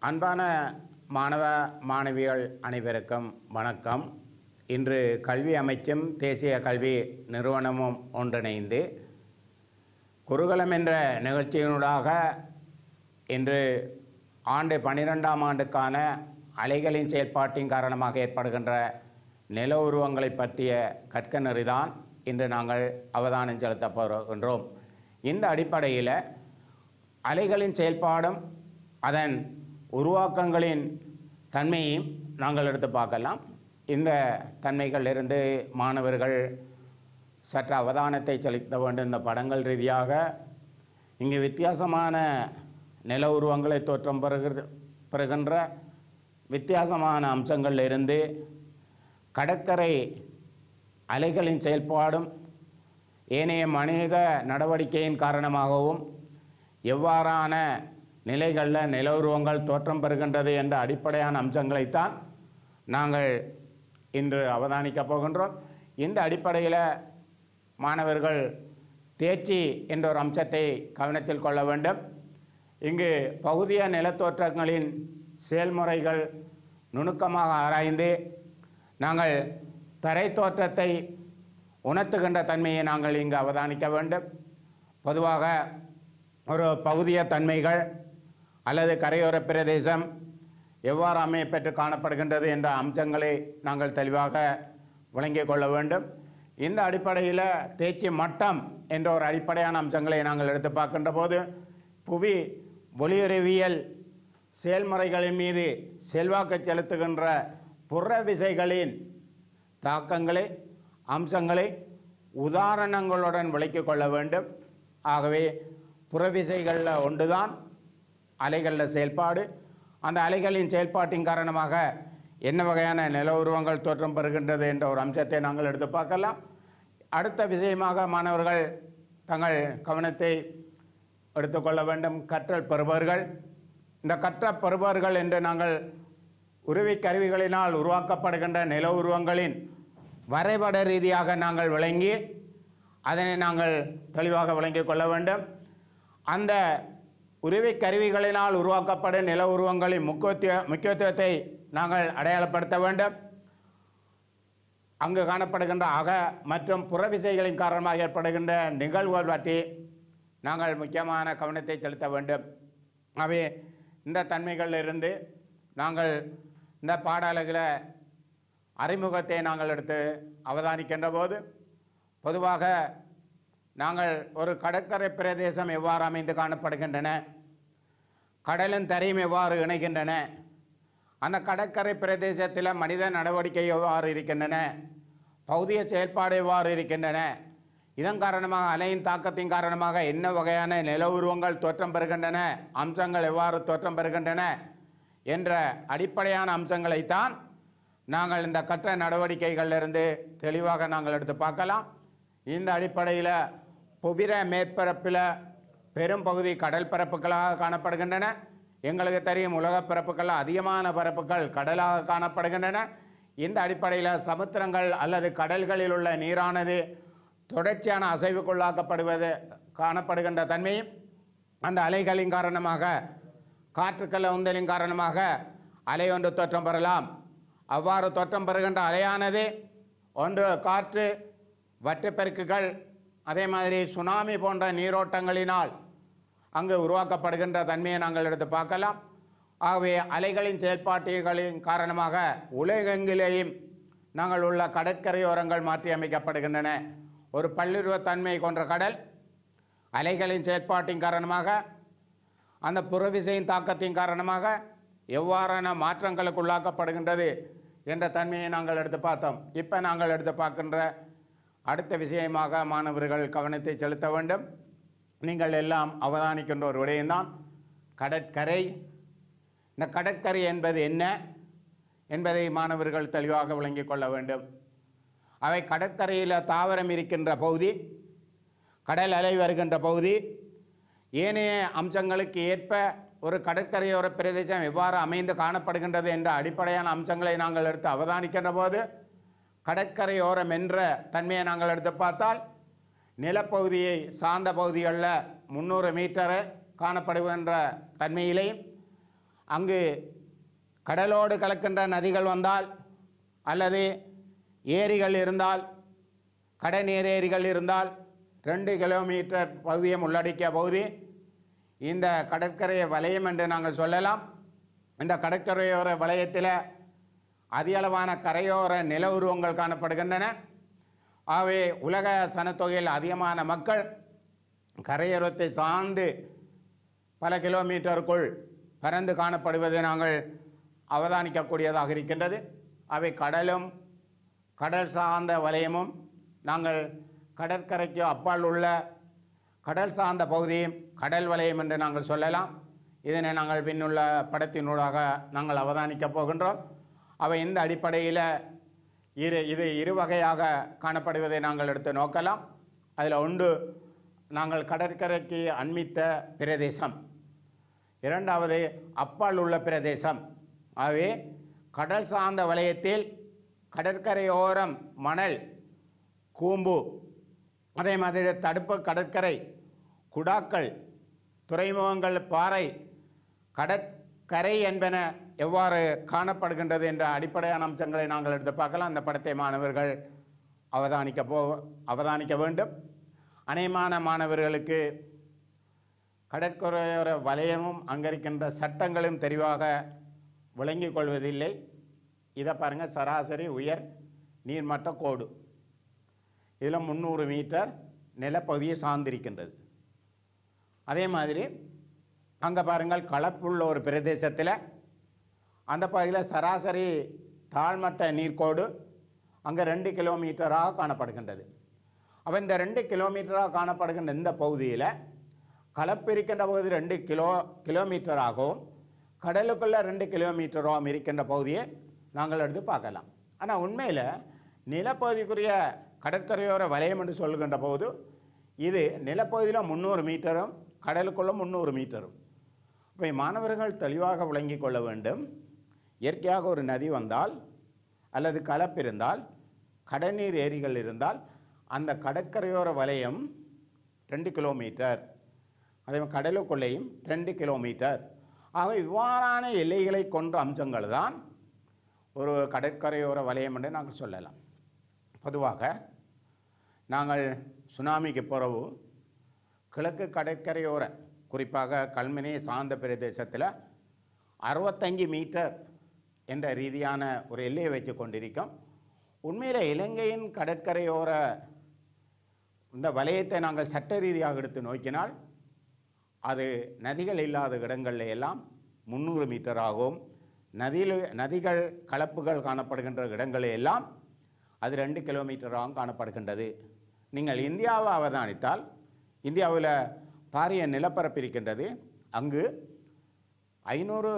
அன்பான மாணவ மாணவிகள் அனைவருக்கும் வணக்கம் இன்று கல்வி அமைச்சும் தேசிய கல்வி நிறுவனமும் ஒன்றிணைந்து குருகுலம் என்ற நிகழ்ச்சியினூடாக இன்று ஆண்டு பன்னிரெண்டாம் ஆண்டுக்கான அலைகளின் செயல்பாட்டின் காரணமாக ஏற்படுகின்ற நில உருவங்களை பற்றிய கற்க நெறிதான் இன்று நாங்கள் அவதானம் செலுத்தப் போகின்றோம் இந்த அடிப்படையில் அலைகளின் செயல்பாடும் அதன் உருவாக்கங்களின் தன்மையையும் நாங்கள் எடுத்து பார்க்கலாம் இந்த தன்மைகளிலிருந்து மாணவர்கள் சற்று அவதானத்தை செலுத்த வேண்டும் இந்த படங்கள் ரீதியாக இங்கே வித்தியாசமான நில உருவங்களை தோற்றம் பெறுகிற பெறுகின்ற வித்தியாசமான அம்சங்கள்ல இருந்து கடற்கரை அலைகளின் செயல்பாடும் ஏனைய மனித நடவடிக்கையின் காரணமாகவும் எவ்வாறான நிலைகளில் நில உருவங்கள் தோற்றம் பெறுகின்றது என்ற அடிப்படையான அம்சங்களைத்தான் நாங்கள் இன்று அவதானிக்கப் போகின்றோம் இந்த அடிப்படையில் மாணவர்கள் தேர்ச்சி என்ற ஒரு அம்சத்தை கவனத்தில் கொள்ள வேண்டும் இங்கு பகுதிய நிலத்தோற்றங்களின் செயல்முறைகள் நுணுக்கமாக ஆராய்ந்து நாங்கள் தரை தோற்றத்தை உணர்த்துகின்ற தன்மையை நாங்கள் இங்கு அவதானிக்க வேண்டும் பொதுவாக ஒரு பகுதிய தன்மைகள் அல்லது கரையோர பிரதேசம் எவ்வாறு அமையப்பெற்று காணப்படுகின்றது என்ற அம்சங்களை நாங்கள் தெளிவாக விளங்கிக் கொள்ள வேண்டும் இந்த அடிப்படையில் தேர்ச்சி மட்டம் என்ற ஒரு அடிப்படையான அம்சங்களை நாங்கள் எடுத்து பார்க்கின்ற போது புவி ஒளியுறவியல் செயல்முறைகளின் மீது செல்வாக்கு செலுத்துகின்ற புற விசைகளின் தாக்கங்களை அம்சங்களை உதாரணங்களுடன் விளக்கிக் கொள்ள வேண்டும் ஆகவே புறவிசைகளில் ஒன்றுதான் அலைகளில் செயல்பாடு அந்த அலைகளின் செயல்பாட்டின் காரணமாக என்ன வகையான நில உருவங்கள் தோற்றம் பெறுகின்றது என்ற ஒரு அம்சத்தை நாங்கள் எடுத்து பார்க்கலாம் அடுத்த விஷயமாக மாணவர்கள் தங்கள் கவனத்தை எடுத்துக்கொள்ள வேண்டும் கற்றல் பெறுபவர்கள் இந்த கற்ற பெறுபவர்கள் என்று நாங்கள் உருவி கருவிகளினால் உருவாக்கப்படுகின்ற நில உருவங்களின் வரைபட ரீதியாக நாங்கள் விளங்கி அதனை நாங்கள் தெளிவாக விளங்கிக் கொள்ள வேண்டும் அந்த உருவி கருவிகளினால் உருவாக்கப்படும் நில உருவங்களின் முக்கியத்துவ முக்கியத்துவத்தை நாங்கள் அடையாளப்படுத்த வேண்டும் அங்கு காணப்படுகின்ற அக மற்றும் புற விசைகளின் காரணமாக ஏற்படுகின்ற நிகழ்வுகள் பற்றி நாங்கள் முக்கியமான கவனத்தை செலுத்த வேண்டும் ஆகவே இந்த தன்மைகளிலிருந்து நாங்கள் இந்த பாடல்களை அறிமுகத்தை நாங்கள் எடுத்து அவதானிக்கின்ற போது பொதுவாக நாங்கள் ஒரு கடற்கரை பிரதேசம் எவ்வாறு அமைந்து காணப்படுகின்றன கடலும் தரையும் எவ்வாறு இணைகின்றன அந்த கடற்கரை பிரதேசத்தில் மனித நடவடிக்கை எவ்வாறு இருக்கின்றன பௌதிக செயல்பாடு எவ்வாறு இருக்கின்றன இதன் காரணமாக அலையின் தாக்கத்தின் காரணமாக என்ன வகையான நில உருவங்கள் தோற்றம் பெறுகின்றன அம்சங்கள் எவ்வாறு தோற்றம் பெறுகின்றன என்ற அடிப்படையான அம்சங்களைத்தான் நாங்கள் இந்த கற்ற நடவடிக்கைகளிலிருந்து தெளிவாக நாங்கள் எடுத்து பார்க்கலாம் இந்த அடிப்படையில் புவிர மேற்பரப்பில் பெரும் பகுதி கடல் பரப்புகளாக காணப்படுகின்றன எங்களுக்கு தெரியும் உலகப் பரப்புகள் அதிகமான பரப்புகள் கடலாக காணப்படுகின்றன இந்த அடிப்படையில் சமுத்திரங்கள் அல்லது கடல்களில் உள்ள நீரானது தொடர்ச்சியான அசைவுக்குள்ளாக்கப்படுவது காணப்படுகின்ற தன்மையும் அந்த அலைகளின் காரணமாக காற்றுக்கள் உந்தலின் காரணமாக அலை ஒன்று தோற்றம் பெறலாம் அவ்வாறு தோற்றம் பெறுகின்ற அலையானது ஒன்று காற்று வற்றப்பெருக்குகள் அதே மாதிரி சுனாமி போன்ற நீரோட்டங்களினால் அங்கு உருவாக்கப்படுகின்ற தன்மையை நாங்கள் எடுத்து பார்க்கலாம் ஆகவே அலைகளின் செயல்பாட்டுகளின் காரணமாக உலகெங்கிலேயும் நாங்கள் உள்ள கடற்கரையோரங்கள் மாற்றி அமைக்கப்படுகின்றன ஒரு பல்லுருவத்தன்மை கொண்ட கடல் அலைகளின் செயல்பாட்டின் காரணமாக அந்த புறவிசையின் தாக்கத்தின் காரணமாக எவ்வாறான மாற்றங்களுக்கு உள்ளாக்கப்படுகின்றது என்ற தன்மையை நாங்கள் எடுத்து பார்த்தோம் இப்போ நாங்கள் எடுத்து பார்க்கின்ற அடுத்த விஷயமாக மாணவர்கள் கவனத்தை செலுத்த வேண்டும் நீங்கள் எல்லாம் அவதானிக்கின்ற ஒரு விடயம்தான் கடற்கரை இந்த கடற்கரை என்பது என்ன என்பதை மாணவர்கள் தெளிவாக விளங்கிக் கொள்ள வேண்டும் அவை கடற்கரையில் தாவரம் இருக்கின்ற பகுதி கடல் அலை வருகின்ற பகுதி ஏனைய அம்சங்களுக்கு ஏற்ப ஒரு கடற்கரையோர பிரதேசம் எவ்வாறு அமைந்து காணப்படுகின்றது என்ற அடிப்படையான அம்சங்களை நாங்கள் எடுத்து அவதானிக்கின்ற போது கடற்கரையோரம் என்ற தன்மையை நாங்கள் எடுத்து பார்த்தால் நிலப்பகுதியை சார்ந்த பகுதிகளில் முந்நூறு மீட்டரு காணப்படுகின்ற தன்மையிலேயும் அங்கு கடலோடு கலக்கின்ற நதிகள் வந்தால் அல்லது ஏரிகள் இருந்தால் கடநீர் ஏரிகள் இருந்தால் ரெண்டு கிலோமீட்டர் பகுதியை உள்ளடக்கிய பகுதி இந்த கடற்கரை வலயம் என்று நாங்கள் சொல்லலாம் இந்த கடற்கரையோர வலயத்தில் அதிக அளவான கரையோர நில உருவங்கள் காணப்படுகின்றன ஆகவே உலக சனத்தொகையில் அதிகமான மக்கள் கரையோரத்தை சார்ந்து பல கிலோமீட்டருக்குள் பறந்து காணப்படுவதை நாங்கள் அவதானிக்கக்கூடியதாக இருக்கின்றது அவை கடலும் கடல் சார்ந்த வலயமும் நாங்கள் கடற்கரைக்கு அப்பால் உள்ள கடல் சார்ந்த பகுதியும் கடல் வலயம் என்று நாங்கள் சொல்லலாம் இதனை நாங்கள் பின்னுள்ள படத்தினூடாக நாங்கள் அவதானிக்கப் போகின்றோம் அவை இந்த அடிப்படையில் இரு இது இரு வகையாக காணப்படுவதை நாங்கள் எடுத்து நோக்கலாம் அதில் ஒன்று நாங்கள் கடற்கரைக்கு அண்மித்த பிரதேசம் இரண்டாவது அப்பால் உள்ள பிரதேசம் ஆகவே கடல் சார்ந்த வலயத்தில் கடற்கரையோரம் மணல் கூம்பு அதே மாதிரி தடுப்பு கடற்கரை குடாக்கள் துறைமுகங்கள் பாறை கடற்கரை என்பன எவ்வாறு காணப்படுகின்றது என்ற அடிப்படையான அம்சங்களை நாங்கள் எடுத்து பார்க்கலாம் அந்த படத்தை மாணவர்கள் அவதானிக்க போ அவதானிக்க வேண்டும் அநேகமான மாணவர்களுக்கு கடற்கரையோர வலயமும் அங்கே இருக்கின்ற சட்டங்களும் தெளிவாக விளங்கிக் கொள்வதில்லை இதை பாருங்கள் சராசரி உயர் நீர்மட்ட கோடு இதில் முந்நூறு மீட்டர் நிலப்பகுதியை சார்ந்திருக்கின்றது அதே மாதிரி அங்கே பாருங்கள் கலப்புள்ள ஒரு பிரதேசத்தில் அந்த பகுதியில் சராசரி தாழ்மட்ட நீர்க்கோடு அங்கே ரெண்டு கிலோமீட்டராக காணப்படுகின்றது அப்போ இந்த ரெண்டு கிலோமீட்டராக காணப்படுகின்ற இந்த பகுதியில் கலப்பு இருக்கின்ற பகுதி ரெண்டு கிலோ கிலோமீட்டராகவும் கடலுக்குள்ளே ரெண்டு கிலோமீட்டராகவும் இருக்கின்ற பகுதியை நாங்கள் எடுத்து பார்க்கலாம் ஆனால் உண்மையில் நிலப்பகுதிக்குரிய கடற்கரையோர வலயம் என்று சொல்கின்ற போது இது நிலப்பகுதியில் முந்நூறு மீட்டரும் கடலுக்குள்ள முந்நூறு மீட்டரும் இப்போ மாணவர்கள் தெளிவாக விளங்கிக் கொள்ள வேண்டும் இயற்கையாக ஒரு நதி வந்தால் அல்லது கலப்பு இருந்தால் கடநீர் ஏரிகள் இருந்தால் அந்த கடற்கரையோர வலயம் ரெண்டு கிலோமீட்டர் அதே மாதிரி கடலுக்குள்ளேயும் ரெண்டு கிலோமீட்டர் ஆக இவ்வாறான எல்லைகளை கொன்ற அம்சங்கள் தான் ஒரு கடற்கரையோர வலயம் என்று நாங்கள் சொல்லலாம் பொதுவாக நாங்கள் சுனாமிக்கு பிறகு கிழக்கு கடற்கரையோர குறிப்பாக கல்மனை சார்ந்த பிரதேசத்தில் அறுபத்தஞ்சு மீட்டர் என்ற ரீதியான ஒரு எல்லையை வைத்து கொண்டிருக்கோம் உண்மையில் இலங்கையின் கடற்கரையோர இந்த வலயத்தை நாங்கள் சட்ட ரீதியாக எடுத்து நோக்கினால் அது நதிகள் இல்லாத இடங்களில் எல்லாம் முந்நூறு மீட்டர் ஆகும் நதியில் நதிகள் கலப்புகள் காணப்படுகின்ற இடங்களில் எல்லாம் அது ரெண்டு கிலோமீட்டராகவும் காணப்படுகின்றது நீங்கள் இந்தியாவை அவதானித்தால் இந்தியாவில் பாரிய நிலப்பரப்பு இருக்கின்றது அங்கு ஐநூறு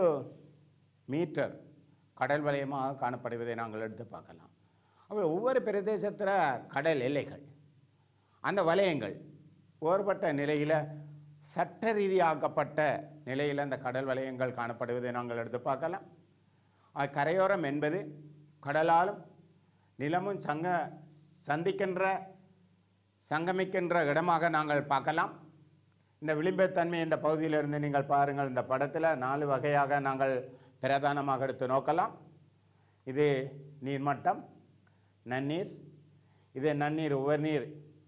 மீட்டர் கடல் வலயமாக காணப்படுவதை நாங்கள் எடுத்து பார்க்கலாம் அப்போ ஒவ்வொரு பிரதேசத்தில் கடல் எல்லைகள் அந்த வலயங்கள் வேறுபட்ட நிலையில் சட்ட ரீதியாக்கப்பட்ட நிலையில் அந்த கடல் வலயங்கள் காணப்படுவதை நாங்கள் எடுத்து பார்க்கலாம் அது கரையோரம் என்பது கடலாலும் நிலமும் சங்க சந்திக்கின்ற சங்கமிக்கின்ற இடமாக நாங்கள் பார்க்கலாம் இந்த விளிம்புத்தன்மை இந்த பகுதியிலிருந்து நீங்கள் பாருங்கள் இந்த படத்தில் நாலு வகையாக நாங்கள் பிரதானமாக எடுத்து நோக்கலாம் இது நீர்மட்டம் நன்னீர் இது நன்னீர் உவர்நீர்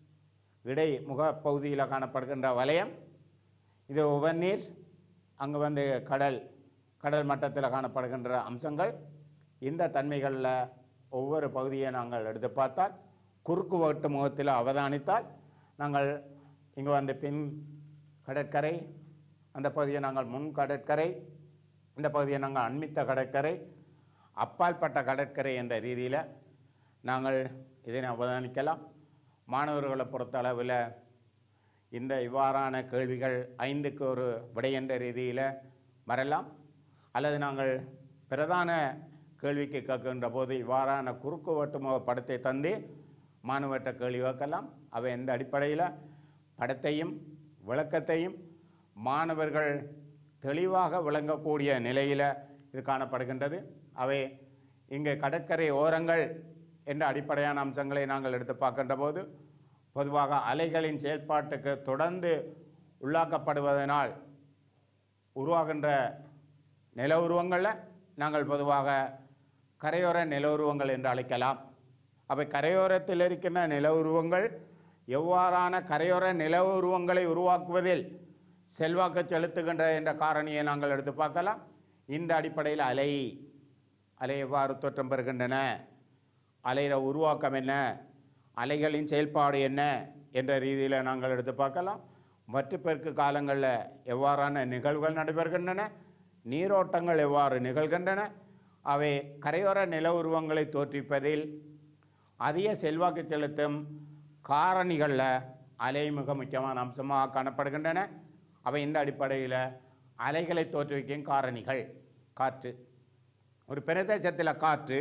இடை முகப்பகுதியில் காணப்படுகின்ற வலயம் இது உவர்நீர் அங்கே வந்து கடல் கடல் மட்டத்தில் காணப்படுகின்ற அம்சங்கள் இந்த தன்மைகளில் ஒவ்வொரு பகுதியை நாங்கள் எடுத்து பார்த்தால் குறுக்கு வெட்டு முகத்தில் அவதானித்தால் நாங்கள் இங்கே வந்து பின் கடற்கரை அந்த பகுதியை நாங்கள் முன் கடற்கரை இந்த பகுதியை நாங்கள் அண்மித்த கடற்கரை அப்பால்பட்ட கடற்கரை என்ற ரீதியில் நாங்கள் இதனை அவதானிக்கலாம் மாணவர்களை பொறுத்த அளவில் இந்த இவ்வாறான கேள்விகள் ஐந்துக்கு ஒரு விடை என்ற ரீதியில் வரலாம் அல்லது நாங்கள் பிரதான கேள்விக்கு கேட்கின்ற போது இவ்வாறான குறுக்கு வெட்டுமுக படத்தை தந்து மாணவர்கிட்ட கேள்வி கேட்கலாம் அவை எந்த அடிப்படையில் படத்தையும் விளக்கத்தையும் மாணவர்கள் தெளிவாக விளங்கக்கூடிய நிலையில் இது காணப்படுகின்றது அவை இங்கே கடற்கரை ஓரங்கள் என்ற அடிப்படையான அம்சங்களை நாங்கள் எடுத்து பார்க்கின்ற போது பொதுவாக அலைகளின் செயல்பாட்டுக்கு தொடர்ந்து உள்ளாக்கப்படுவதனால் உருவாகின்ற நில உருவங்களில் நாங்கள் பொதுவாக கரையோர நில உருவங்கள் என்று அழைக்கலாம் அப்போ கரையோரத்தில் இருக்கின்ற நில உருவங்கள் எவ்வாறான கரையோர நில உருவங்களை உருவாக்குவதில் செல்வாக்கு செலுத்துகின்ற என்ற காரணியை நாங்கள் எடுத்து பார்க்கலாம் இந்த அடிப்படையில் அலை அலை எவ்வாறு தோற்றம் பெறுகின்றன அலையிற உருவாக்கம் என்ன அலைகளின் செயல்பாடு என்ன என்ற ரீதியில் நாங்கள் எடுத்து பார்க்கலாம் வற்றுப்பெருக்கு காலங்களில் எவ்வாறான நிகழ்வுகள் நடைபெறுகின்றன நீரோட்டங்கள் எவ்வாறு நிகழ்கின்றன அவை கரையோர நில உருவங்களை தோற்றுவிப்பதில் அதிக செல்வாக்கு செலுத்தும் காரணிகளில் அலை மிக முக்கியமான அம்சமாக காணப்படுகின்றன அவை இந்த அடிப்படையில் அலைகளை தோற்றுவிக்கும் காரணிகள் காற்று ஒரு பிரதேசத்தில் காற்று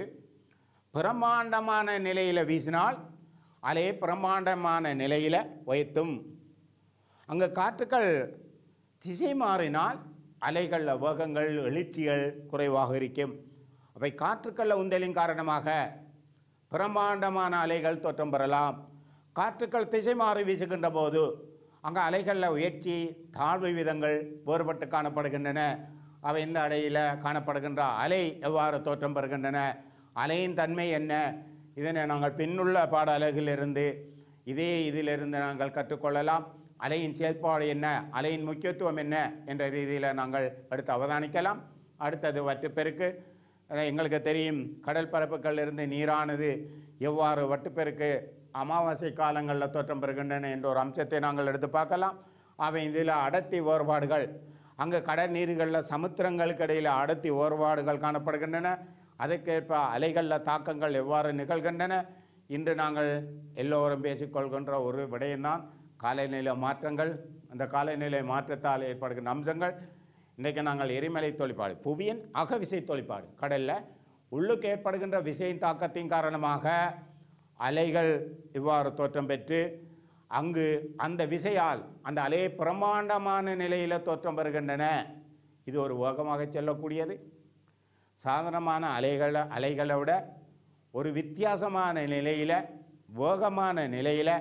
பிரம்மாண்டமான நிலையில் வீசினால் அலை பிரம்மாண்டமான நிலையில் உயர்த்தும் அங்கே காற்றுக்கள் திசை மாறினால் அலைகளில் வேகங்கள் எழுச்சிகள் குறைவாக இருக்கும் அவை காற்றுக்களில் உந்தலின் காரணமாக பிரம்மாண்டமான அலைகள் தோற்றம் பெறலாம் காற்றுக்கள் திசை மாறி வீசுகின்ற போது அங்கே அலைகளில் உயர்ச்சி தாழ்வு விதங்கள் வேறுபட்டு காணப்படுகின்றன அவை இந்த அலையில் காணப்படுகின்ற அலை எவ்வாறு தோற்றம் பெறுகின்றன அலையின் தன்மை என்ன இதனை நாங்கள் பின்னுள்ள பாட அலகிலிருந்து இதே இதிலிருந்து நாங்கள் கற்றுக்கொள்ளலாம் அலையின் செயல்பாடு என்ன அலையின் முக்கியத்துவம் என்ன என்ற ரீதியில் நாங்கள் அடுத்து அவதானிக்கலாம் அடுத்தது வட்டுப்பெருக்கு அஹ் எங்களுக்கு தெரியும் கடல் பரப்புகளில் இருந்து நீரானது எவ்வாறு வட்டுப்பெருக்கு அமாவாசை காலங்களில் தோற்றம் பெறுகின்றன என்ற ஒரு அம்சத்தை நாங்கள் எடுத்து பார்க்கலாம் அவை இதில் அடர்த்தி வேறுபாடுகள் அங்கே கடல் நீர்களில் சமுத்திரங்களுக்கு இடையில் அடர்த்தி வேறுபாடுகள் காணப்படுகின்றன அதற்கேற்ப அலைகளில் தாக்கங்கள் எவ்வாறு நிகழ்கின்றன இன்று நாங்கள் எல்லோரும் பேசிக்கொள்கின்ற ஒரு விடயம்தான் காலநிலை மாற்றங்கள் அந்த காலநிலை மாற்றத்தால் ஏற்படுகின்ற அம்சங்கள் இன்றைக்கு நாங்கள் எரிமலை தொழிற்பாடு புவியின் அகவிசை தொழிற்பாடு கடலில் உள்ளுக்கு ஏற்படுகின்ற விசையின் தாக்கத்தின் காரணமாக அலைகள் இவ்வாறு தோற்றம் பெற்று அங்கு அந்த விசையால் அந்த அலை பிரம்மாண்டமான நிலையில் தோற்றம் பெறுகின்றன இது ஒரு வேகமாக செல்லக்கூடியது சாதாரணமான அலைகளை அலைகளை விட ஒரு வித்தியாசமான நிலையில் வேகமான நிலையில்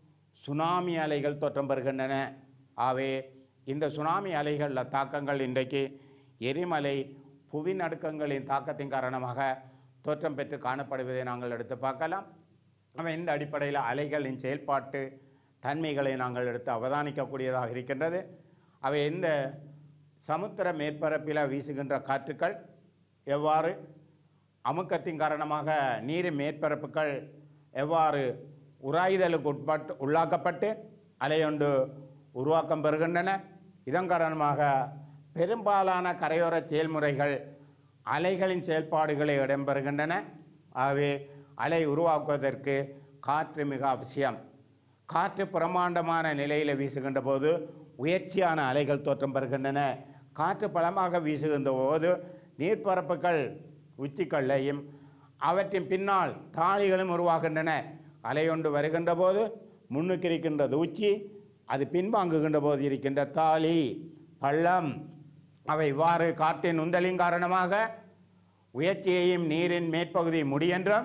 சுனாமி அலைகள் தோற்றம் பெறுகின்றன ஆகவே இந்த சுனாமி அலைகளில் தாக்கங்கள் இன்றைக்கு எரிமலை புவி நடுக்கங்களின் தாக்கத்தின் காரணமாக தோற்றம் பெற்று காணப்படுவதை நாங்கள் எடுத்து பார்க்கலாம் அவன் இந்த அடிப்படையில் அலைகளின் செயல்பாட்டு தன்மைகளை நாங்கள் எடுத்து அவதானிக்கக்கூடியதாக இருக்கின்றது அவை இந்த சமுத்திர மேற்பரப்பில் வீசுகின்ற காற்றுக்கள் எவ்வாறு அமுக்கத்தின் காரணமாக நீரின் மேற்பரப்புகள் எவ்வாறு உராய்தலுக்கு உட்பட்டு உள்ளாக்கப்பட்டு அலையொன்று உருவாக்கம் பெறுகின்றன இதன் காரணமாக பெரும்பாலான கரையோர செயல்முறைகள் அலைகளின் செயல்பாடுகளை இடம்பெறுகின்றன ஆகவே அலை உருவாக்குவதற்கு காற்று மிக அவசியம் காற்று பிரம்மாண்டமான நிலையில் வீசுகின்ற போது உயர்ச்சியான அலைகள் தோற்றம் பெறுகின்றன காற்று பலமாக வீசுகின்ற போது நீர்ப்பரப்புகள் உச்சிக்கல்லையும் அவற்றின் பின்னால் தாழிகளும் உருவாகின்றன அலையொன்று வருகின்ற போது முன்னுக்கு இருக்கின்றது உச்சி அது பின்வாங்குகின்ற போது இருக்கின்ற தாளி பள்ளம் அவை இவ்வாறு காற்றின் உந்தலின் காரணமாக உயர்ச்சியையும் நீரின் மேற்பகுதி முடியென்றும்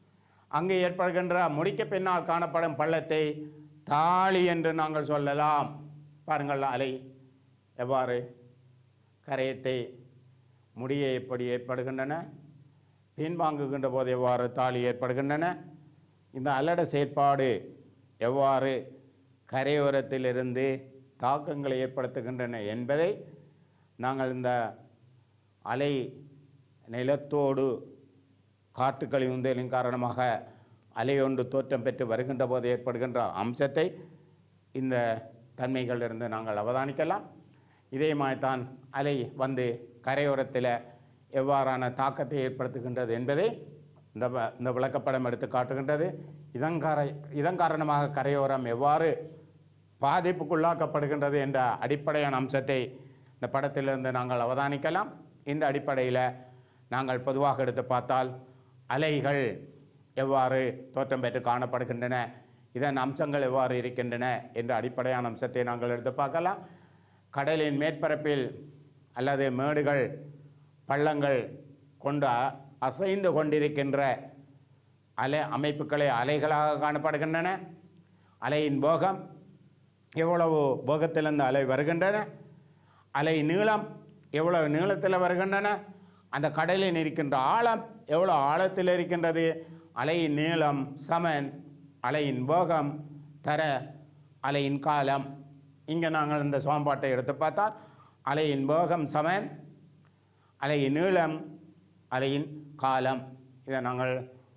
அங்கே ஏற்படுகின்ற முடிக்கு பின்னால் காணப்படும் பள்ளத்தை தாளி என்று நாங்கள் சொல்லலாம் பாருங்கள் அலை எவ்வாறு கரையத்தை முடிய எப்படி ஏற்படுகின்றன பின்வாங்குகின்ற போது எவ்வாறு தாளி ஏற்படுகின்றன இந்த அலட செயற்பாடு எவ்வாறு கரையோரத்திலிருந்து தாக்கங்களை ஏற்படுத்துகின்றன என்பதை நாங்கள் இந்த அலை நிலத்தோடு காற்றுக்களி உந்தலின் காரணமாக அலையொன்று தோற்றம் பெற்று வருகின்ற போது ஏற்படுகின்ற அம்சத்தை இந்த தன்மைகளிலிருந்து நாங்கள் அவதானிக்கலாம் இதே மாதிரிதான் அலை வந்து கரையோரத்தில் எவ்வாறான தாக்கத்தை ஏற்படுத்துகின்றது என்பதை இந்த வ- இந்த விளக்கப்படம் எடுத்து காட்டுகின்றது இதன் கார இதன் காரணமாக கரையோரம் எவ்வாறு பாதிப்புக்குள்ளாக்கப்படுகின்றது என்ற அடிப்படையான அம்சத்தை இந்த படத்திலிருந்து நாங்கள் அவதானிக்கலாம் இந்த அடிப்படையில் நாங்கள் பொதுவாக எடுத்து பார்த்தால் அலைகள் எவ்வாறு தோற்றம் பெற்று காணப்படுகின்றன இதன் அம்சங்கள் எவ்வாறு இருக்கின்றன என்ற அடிப்படையான அம்சத்தை நாங்கள் எடுத்து பார்க்கலாம் கடலின் மேற்பரப்பில் அல்லது மேடுகள் பள்ளங்கள் கொண்டு அ- அசைந்து கொண்டிருக்கின்ற அலை அமைப்புகளை அலைகளாக காணப்படுகின்றன அலையின் வேகம் எவ்வளவு வேகத்திலிருந்து அலை வருகின்றன அலை நீளம் எவ்வளவு நீளத்தில் வருகின்றன அந்த கடலில் இருக்கின்ற ஆழம் எவ்வளோ ஆழத்தில் இருக்கின்றது அலையின் நீளம் சமன் அலையின் வேகம் தர அலையின் காலம் இங்கே நாங்கள் இந்த சமன்பாட்டை எடுத்து பார்த்தால் அலையின் வேகம் சமன் அலையின் நீளம் அலையின் காலம் இதை நாங்கள்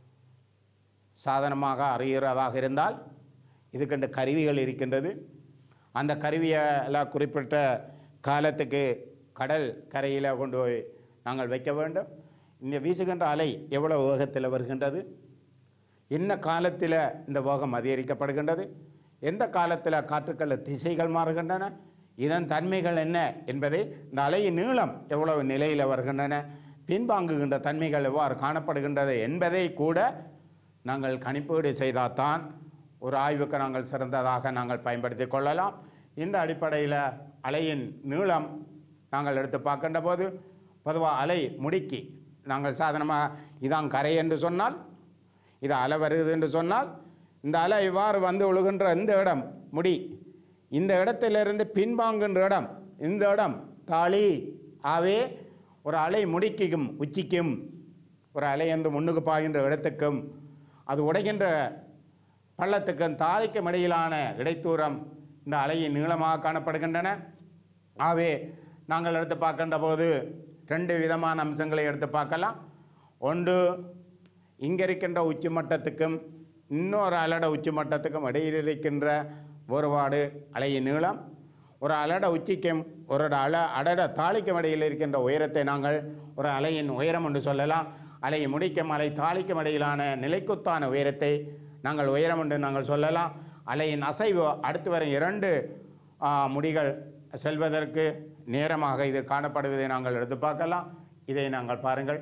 சாதனமாக அறிகிறதாக இருந்தால் இதுக்கென்று கருவிகள் இருக்கின்றது அந்த கருவியில் குறிப்பிட்ட காலத்துக்கு கடல் கரையில் கொண்டு போய் நாங்கள் வைக்க வேண்டும் இந்த வீசுகின்ற அலை எவ்வளவு வேகத்தில் வருகின்றது என்ன காலத்தில் இந்த வேகம் அதிகரிக்கப்படுகின்றது எந்த காலத்தில் காற்றுக்கள் திசைகள் மாறுகின்றன இதன் தன்மைகள் என்ன என்பதை இந்த அலையின் நீளம் எவ்வளவு நிலையில் வருகின்றன பின்வாங்குகின்ற தன்மைகள் எவ்வாறு காணப்படுகின்றது என்பதை கூட நாங்கள் கணிப்பீடு செய்தால்தான் ஒரு ஆய்வுக்கு நாங்கள் சிறந்ததாக நாங்கள் பயன்படுத்தி கொள்ளலாம் இந்த அடிப்படையில் அலையின் நீளம் நாங்கள் எடுத்து பார்க்கின்ற போது பொதுவாக அலை முடுக்கி நாங்கள் சாதனமாக இதான் கரை என்று சொன்னால் இது அலை வருது என்று சொன்னால் இந்த அலை இவ்வாறு வந்து விழுகின்ற இந்த இடம் முடி இந்த இடத்திலிருந்து பின்வாங்குகின்ற இடம் இந்த இடம் தாளி ஆவே ஒரு அலை முடிக்கும் உச்சிக்கும் ஒரு அலை வந்து முன்னுக்கு பாய்கின்ற இடத்துக்கும் அது உடைகின்ற பள்ளத்துக்கும் தாளிக்கும் இடையிலான இடைத்தூரம் இந்த அலையின் நீளமாக காணப்படுகின்றன ஆகவே நாங்கள் எடுத்து பார்க்கின்ற போது ரெண்டு விதமான அம்சங்களை எடுத்து பார்க்கலாம் ஒன்று இங்கே இருக்கின்ற உச்சி மட்டத்துக்கும் இன்னொரு அலட உச்சி மட்டத்துக்கும் இடையில் இருக்கின்ற வேறுபாடு அலையின் நீளம் ஒரு அலட உச்சிக்கும் ஒரு அல அடட தாளிக்கும் இடையில் இருக்கின்ற உயரத்தை நாங்கள் ஒரு அலையின் உயரம் என்று சொல்லலாம் அலை முடிக்கும் அலை தாளிக்கும் இடையிலான நிலைக்குத்தான உயரத்தை நாங்கள் உயரம் என்று நாங்கள் சொல்லலாம் அலையின் அசைவு அடுத்து வரும் இரண்டு ஆ, முடிகள் செல்வதற்கு நேரமாக இது காணப்படுவதை நாங்கள் எடுத்து பார்க்கலாம் இதை நாங்கள் பாருங்கள்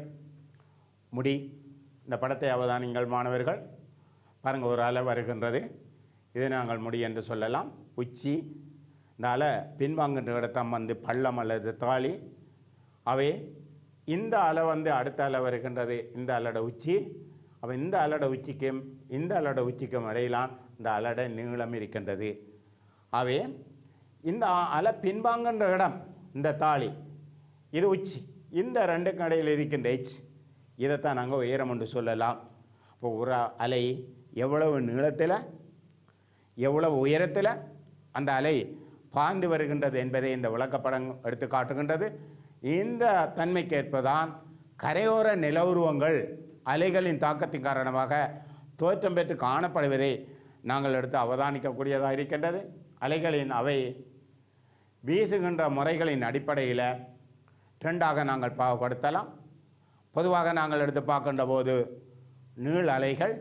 முடி இந்த படத்தை அவதானிங்கள் மாணவர்கள் பாருங்கள் ஒரு அலை வருகின்றது இதை நாங்கள் முடி என்று சொல்லலாம் உச்சி இந்த அலை பின்வாங்குகின்ற இடத்தம் வந்து பள்ளம் அல்லது தாளி அவை இந்த அலை வந்து அடுத்த அலை வருகின்றது இந்த அலட உச்சி அப்போ இந்த அலட உச்சிக்கும் இந்த அலட உச்சிக்கும் இடையிலான் இந்த அலட நீளம் இருக்கின்றது அவை இந்த அலை பின்வாங்குகின்ற இடம் இந்த தாளி இது உச்சி இந்த ரெண்டுக்கும் இடையில் இருக்கின்ற எச் இதைத்தான் நாங்கள் உயரம் என்று சொல்லலாம் இப்போ ஒரு அலை எவ்வளவு நீளத்தில் எவ்வளவு உயரத்தில் அந்த அலை பாய்ந்து வருகின்றது என்பதை இந்த விளக்கப்படம் எடுத்து காட்டுகின்றது இந்த தன்மைக்கேற்பதான் கரையோர நிலவுருவங்கள் அலைகளின் தாக்கத்தின் காரணமாக தோற்றம் பெற்று காணப்படுவதை நாங்கள் எடுத்து அவதானிக்கக்கூடியதாக இருக்கின்றது அலைகளின் அவை வீசுகின்ற முறைகளின் அடிப்படையில் ரெண்டாக நாங்கள் பாகுபடுத்தலாம் பொதுவாக நாங்கள் எடுத்து பார்க்கின்ற போது நீள் அலைகள்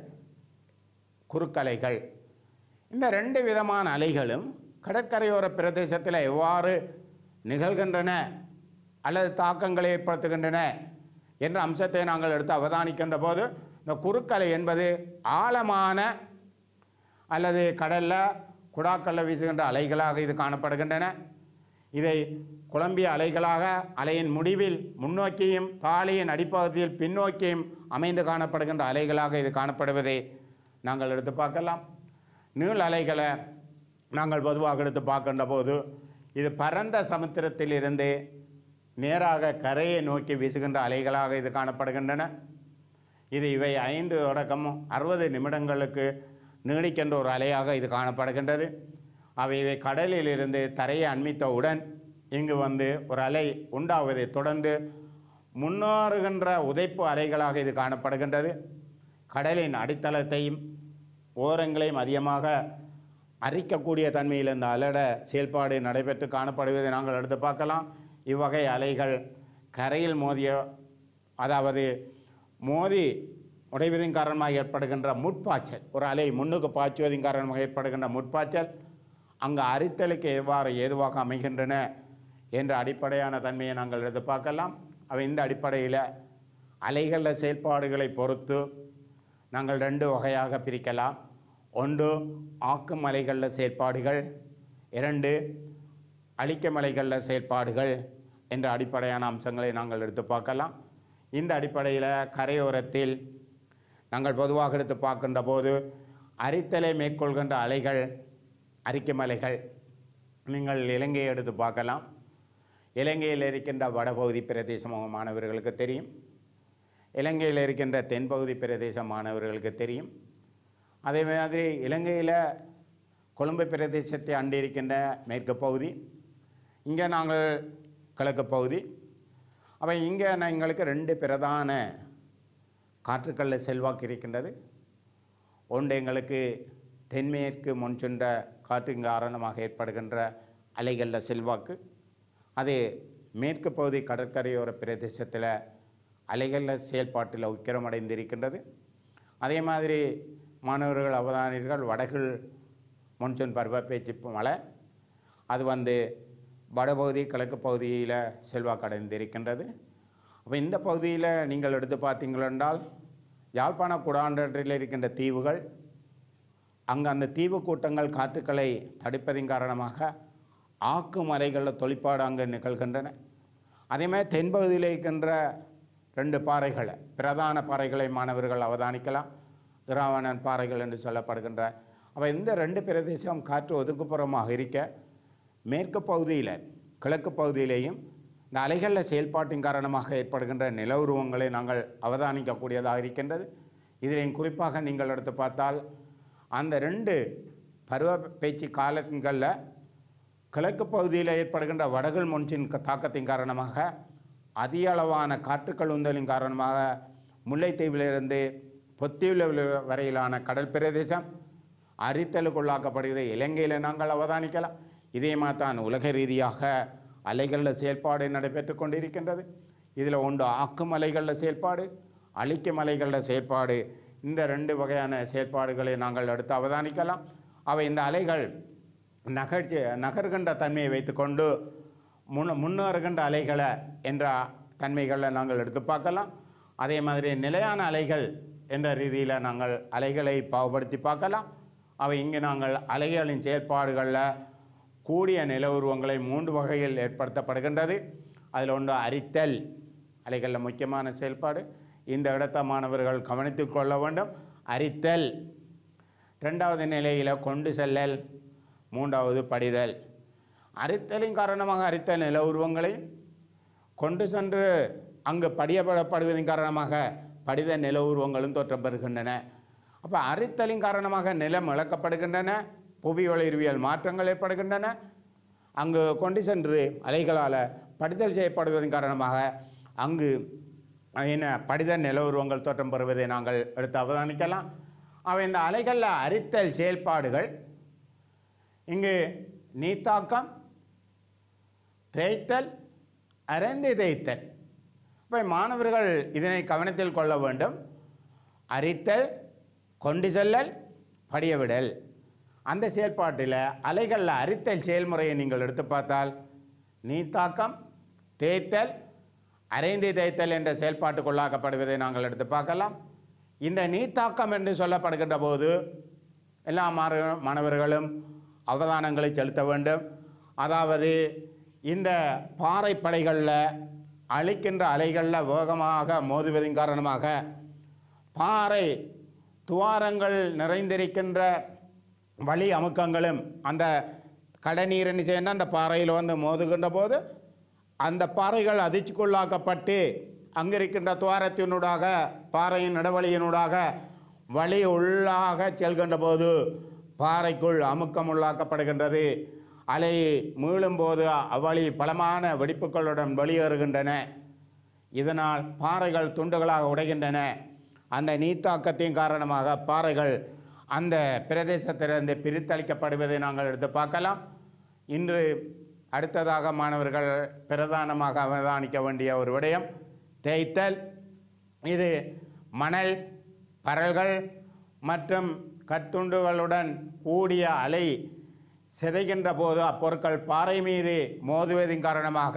குறுக்கலைகள் இந்த ரெண்டு விதமான அலைகளும் கடற்கரையோர பிரதேசத்தில் எவ்வாறு நிகழ்கின்றன அல்லது தாக்கங்களை ஏற்படுத்துகின்றன என்ற அம்சத்தை நாங்கள் எடுத்து அவதானிக்கின்ற போது இந்த குறுக்கலை என்பது ஆழமான அல்லது கடலில் குடாக்கல்ல வீசுகின்ற அலைகளாக இது காணப்படுகின்றன இதை குழம்பிய அலைகளாக அலையின் முடிவில் முன்னோக்கியும் தாலியின் அடிப்பகுதியில் பின்னோக்கியும் அமைந்து காணப்படுகின்ற அலைகளாக இது காணப்படுவதை நாங்கள் எடுத்து பார்க்கலாம் நீள் அலைகளை நாங்கள் பொதுவாக எடுத்து பார்க்கின்ற போது இது பரந்த சமுத்திரத்திலிருந்து நேராக கரையை நோக்கி வீசுகின்ற அலைகளாக இது காணப்படுகின்றன இது இவை ஐந்து தொடக்கம் அறுபது நிமிடங்களுக்கு நீடிக்கின்ற ஒரு அலையாக இது காணப்படுகின்றது அவை இவை கடலில் இருந்து தரையை அண்மித்தவுடன் இங்கு வந்து ஒரு அலை உண்டாவதை தொடர்ந்து முன்னேறுகின்ற உதைப்பு அலைகளாக இது காணப்படுகின்றது கடலின் அடித்தளத்தையும் ஓரங்களையும் அதிகமாக அரிக்கக்கூடிய தன்மையில் இந்த அலட செயல்பாடு நடைபெற்று காணப்படுவதை நாங்கள் எடுத்து பார்க்கலாம் இவ்வகை அலைகள் கரையில் மோதிய அதாவது மோதி உடைவதின் காரணமாக ஏற்படுகின்ற முட்பாய்ச்சல் ஒரு அலை முன்னுக்கு பாய்ச்சுவதின் காரணமாக ஏற்படுகின்ற முட்பாய்ச்சல் அங்கு அரித்தலுக்கு எவ்வாறு ஏதுவாக அமைகின்றன என்ற அடிப்படையான தன்மையை நாங்கள் எடுத்து பார்க்கலாம் அவை இந்த அடிப்படையில் அலைகளில் செயல்பாடுகளை பொறுத்து நாங்கள் ரெண்டு வகையாக பிரிக்கலாம் ஒன்று ஆக்கும் அலைகளில் செயல்பாடுகள் இரண்டு அழிக்கும் அலைகளில் செயல்பாடுகள் என்ற அடிப்படையான அம்சங்களை நாங்கள் எடுத்து பார்க்கலாம் இந்த அடிப்படையில் கரையோரத்தில் நாங்கள் பொதுவாக எடுத்து பார்க்கின்ற போது அரித்தலை மேற்கொள்கின்ற அலைகள் அரிக்கும் அலைகள் நீங்கள் இலங்கையை எடுத்து பார்க்கலாம் இலங்கையில் இருக்கின்ற வடபகுதி பிரதேச மாணவர்களுக்கு தெரியும் இலங்கையில் இருக்கின்ற தென்பகுதி பிரதேச மாணவர்களுக்கு தெரியும் அதே மாதிரி இலங்கையில் கொழும்பு பிரதேசத்தை அண்டி இருக்கின்ற மேற்கு பகுதி இங்கே நாங்கள் கிழக்கு பகுதி அப்போ இங்கே எங்களுக்கு ரெண்டு பிரதான காற்றுக்களில் செல்வாக்கு இருக்கின்றது ஒன்று எங்களுக்கு தென்மேற்கு முன்சென்ற காற்றின் காரணமாக ஏற்படுகின்ற அலைகளில் செல்வாக்கு அது மேற்கு பகுதி கடற்கரையோர பிரதேசத்தில் அலைகளில் செயல்பாட்டில் உக்கிரமடைந்திருக்கின்றது அதே மாதிரி மாணவர்கள் அவதானிகள் வடகில் முன்சூன் பருவப்பேச்சு மழை அது வந்து வடபகுதி கிழக்கு பகுதியில் செல்வாக்கு அடைந்திருக்கின்றது அப்போ இந்த பகுதியில் நீங்கள் எடுத்து பார்த்தீங்கள் என்றால் யாழ்ப்பாண குடாண்டத்தில் இருக்கின்ற தீவுகள் அங்கே அந்த தீவு கூட்டங்கள் காற்றுக்களை தடுப்பதின் காரணமாக ஆக்கு மலைகளில் தொழிற்பாடு அங்கே நிகழ்கின்றன அதேமாதிரி தென்பகுதியில் இருக்கின்ற ரெண்டு பாறைகளை பிரதான பாறைகளை மாணவர்கள் அவதானிக்கலாம் இராவணன் பாறைகள் என்று சொல்லப்படுகின்ற அப்போ இந்த ரெண்டு பிரதேசம் காற்று ஒதுக்குப்புறமாக இருக்க மேற்கு பகுதியில் கிழக்கு பகுதியிலேயும் இந்த அலைகளில் செயல்பாட்டின் காரணமாக ஏற்படுகின்ற நில உருவங்களை நாங்கள் அவதானிக்கக்கூடியதாக இருக்கின்றது இதிலையும் குறிப்பாக நீங்கள் எடுத்து பார்த்தால் அந்த ரெண்டு பருவ பேச்சு காலங்களில் கிழக்கு பகுதியில் ஏற்படுகின்ற வடகல் முன்சின் க- தாக்கத்தின் காரணமாக அதிக அளவான காற்றுக்கள் உந்தலின் காரணமாக முல்லைத்தீவிலிருந்து பொத்தீவில் வரையிலான கடல் பிரதேசம் அரித்தலுக்குள்ளாக்கப்படுகிறது இலங்கையில் நாங்கள் அவதானிக்கலாம் இதே தான் உலக ரீதியாக அலைகளில் செயல்பாடு நடைபெற்று கொண்டிருக்கின்றது இதில் ஒன்று ஆக்கும் அலைகளில் செயல்பாடு அழிக்கும் அலைகளில் செயல்பாடு இந்த ரெண்டு வகையான செயல்பாடுகளை நாங்கள் எடுத்து அவதானிக்கலாம் அவை இந்த அலைகள் நகர்ச்சி நகர்கின்ற தன்மையை வைத்துக்கொண்டு முன் முன்னேறுகின்ற அலைகளை என்ற தன்மைகளை நாங்கள் எடுத்து பார்க்கலாம் அதே மாதிரி நிலையான அலைகள் என்ற ரீதியில் நாங்கள் அலைகளை பாகுபடுத்தி பார்க்கலாம் அவை இங்கே நாங்கள் அலைகளின் செயற்பாடுகளில் கூடிய நில உருவங்களை மூன்று வகையில் ஏற்படுத்தப்படுகின்றது அதில் ஒன்று அரித்தல் அலைகளில் முக்கியமான செயல்பாடு இந்த இடத்த மாணவர்கள் கவனித்துக் கொள்ள வேண்டும் அரித்தல் ரெண்டாவது நிலையில் கொண்டு செல்லல் மூன்றாவது படிதல் அரித்தலின் காரணமாக அரித்த நில உருவங்களை கொண்டு சென்று அங்கு படியப்படப்படுவதன் காரணமாக படித நில உருவங்களும் தோற்றம் பெறுகின்றன அப்போ அரித்தலின் காரணமாக நிலம் இழக்கப்படுகின்றன புவி ஒளிர்வியல் மாற்றங்கள் ஏற்படுகின்றன அங்கு கொண்டு சென்று அலைகளால் படிதல் செய்யப்படுவதன் காரணமாக அங்கு என்ன படித நில உருவங்கள் தோற்றம் பெறுவதை நாங்கள் எடுத்து அவதானிக்கலாம் அவை இந்த அலைகளில் அரித்தல் செயல்பாடுகள் இங்கு நீத்தாக்கம் தேய்த்தல் அரைந்து தேய்த்தல் இப்போ மாணவர்கள் இதனை கவனத்தில் கொள்ள வேண்டும் அரித்தல் கொண்டு செல்லல் படியவிடல் அந்த செயல்பாட்டில் அலைகளில் அரித்தல் செயல்முறையை நீங்கள் எடுத்து பார்த்தால் நீத்தாக்கம் தேய்த்தல் அரைந்து தேய்த்தல் என்ற செயல்பாட்டுக்குள்ளாக்கப்படுவதை நாங்கள் எடுத்து பார்க்கலாம் இந்த நீத்தாக்கம் என்று சொல்லப்படுகின்ற போது எல்லா மாணவ மாணவர்களும் அவதானங்களை செலுத்த வேண்டும் அதாவது இந்த பாறை படைகளில் அழிக்கின்ற அலைகளில் வேகமாக மோதுவதன் காரணமாக பாறை துவாரங்கள் நிறைந்திருக்கின்ற வழி அமுக்கங்களும் அந்த கடநீர் என்ன செய்யணும் அந்த பாறையில் வந்து மோதுகின்ற போது அந்த பாறைகள் அதிர்ச்சிக்குள்ளாக்கப்பட்டு அங்கே இருக்கின்ற துவாரத்தினூடாக பாறையின் இடைவெளியினூடாக வழி உள்ளாக செல்கின்ற போது பாறைக்குள் அமுக்கம் உள்ளாக்கப்படுகின்றது அலை மீளும்போது அவ்வழி பலமான வெடிப்புகளுடன் வெளியேறுகின்றன இதனால் பாறைகள் துண்டுகளாக உடைகின்றன அந்த நீத்தாக்கத்தின் காரணமாக பாறைகள் அந்த பிரதேசத்திலிருந்து பிரித்தளிக்கப்படுவதை நாங்கள் எடுத்து பார்க்கலாம் இன்று அடுத்ததாக மாணவர்கள் பிரதானமாக அவதானிக்க வேண்டிய ஒரு விடயம் தேய்த்தல் இது மணல் பரல்கள் மற்றும் கற்துண்டுகளுடன் கூடிய அலை சிதைகின்ற போது அப்பொருட்கள் பாறை மீது மோதுவதின் காரணமாக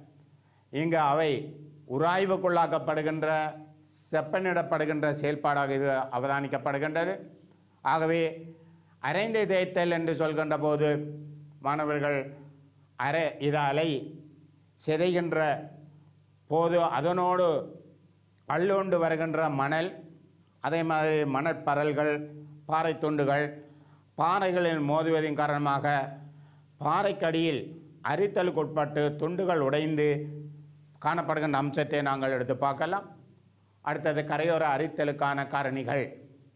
இங்கு அவை உராய்வுக்குள்ளாக்கப்படுகின்ற செப்பனிடப்படுகின்ற செயல்பாடாக இது அவதானிக்கப்படுகின்றது ஆகவே அரைந்தை தேய்த்தல் என்று சொல்கின்ற போது மாணவர்கள் அரை இது அலை சிதைகின்ற போது அதனோடு அள்ளுண்டு வருகின்ற மணல் அதே மாதிரி மணற்பரல்கள் பாறை துண்டுகள் பாறைகளில் மோதுவதின் காரணமாக பாறைக்கடியில் அரித்தலுக்கு உட்பட்டு துண்டுகள் உடைந்து காணப்படுகின்ற அம்சத்தை நாங்கள் எடுத்து பார்க்கலாம் அடுத்தது கரையோர அரித்தலுக்கான காரணிகள்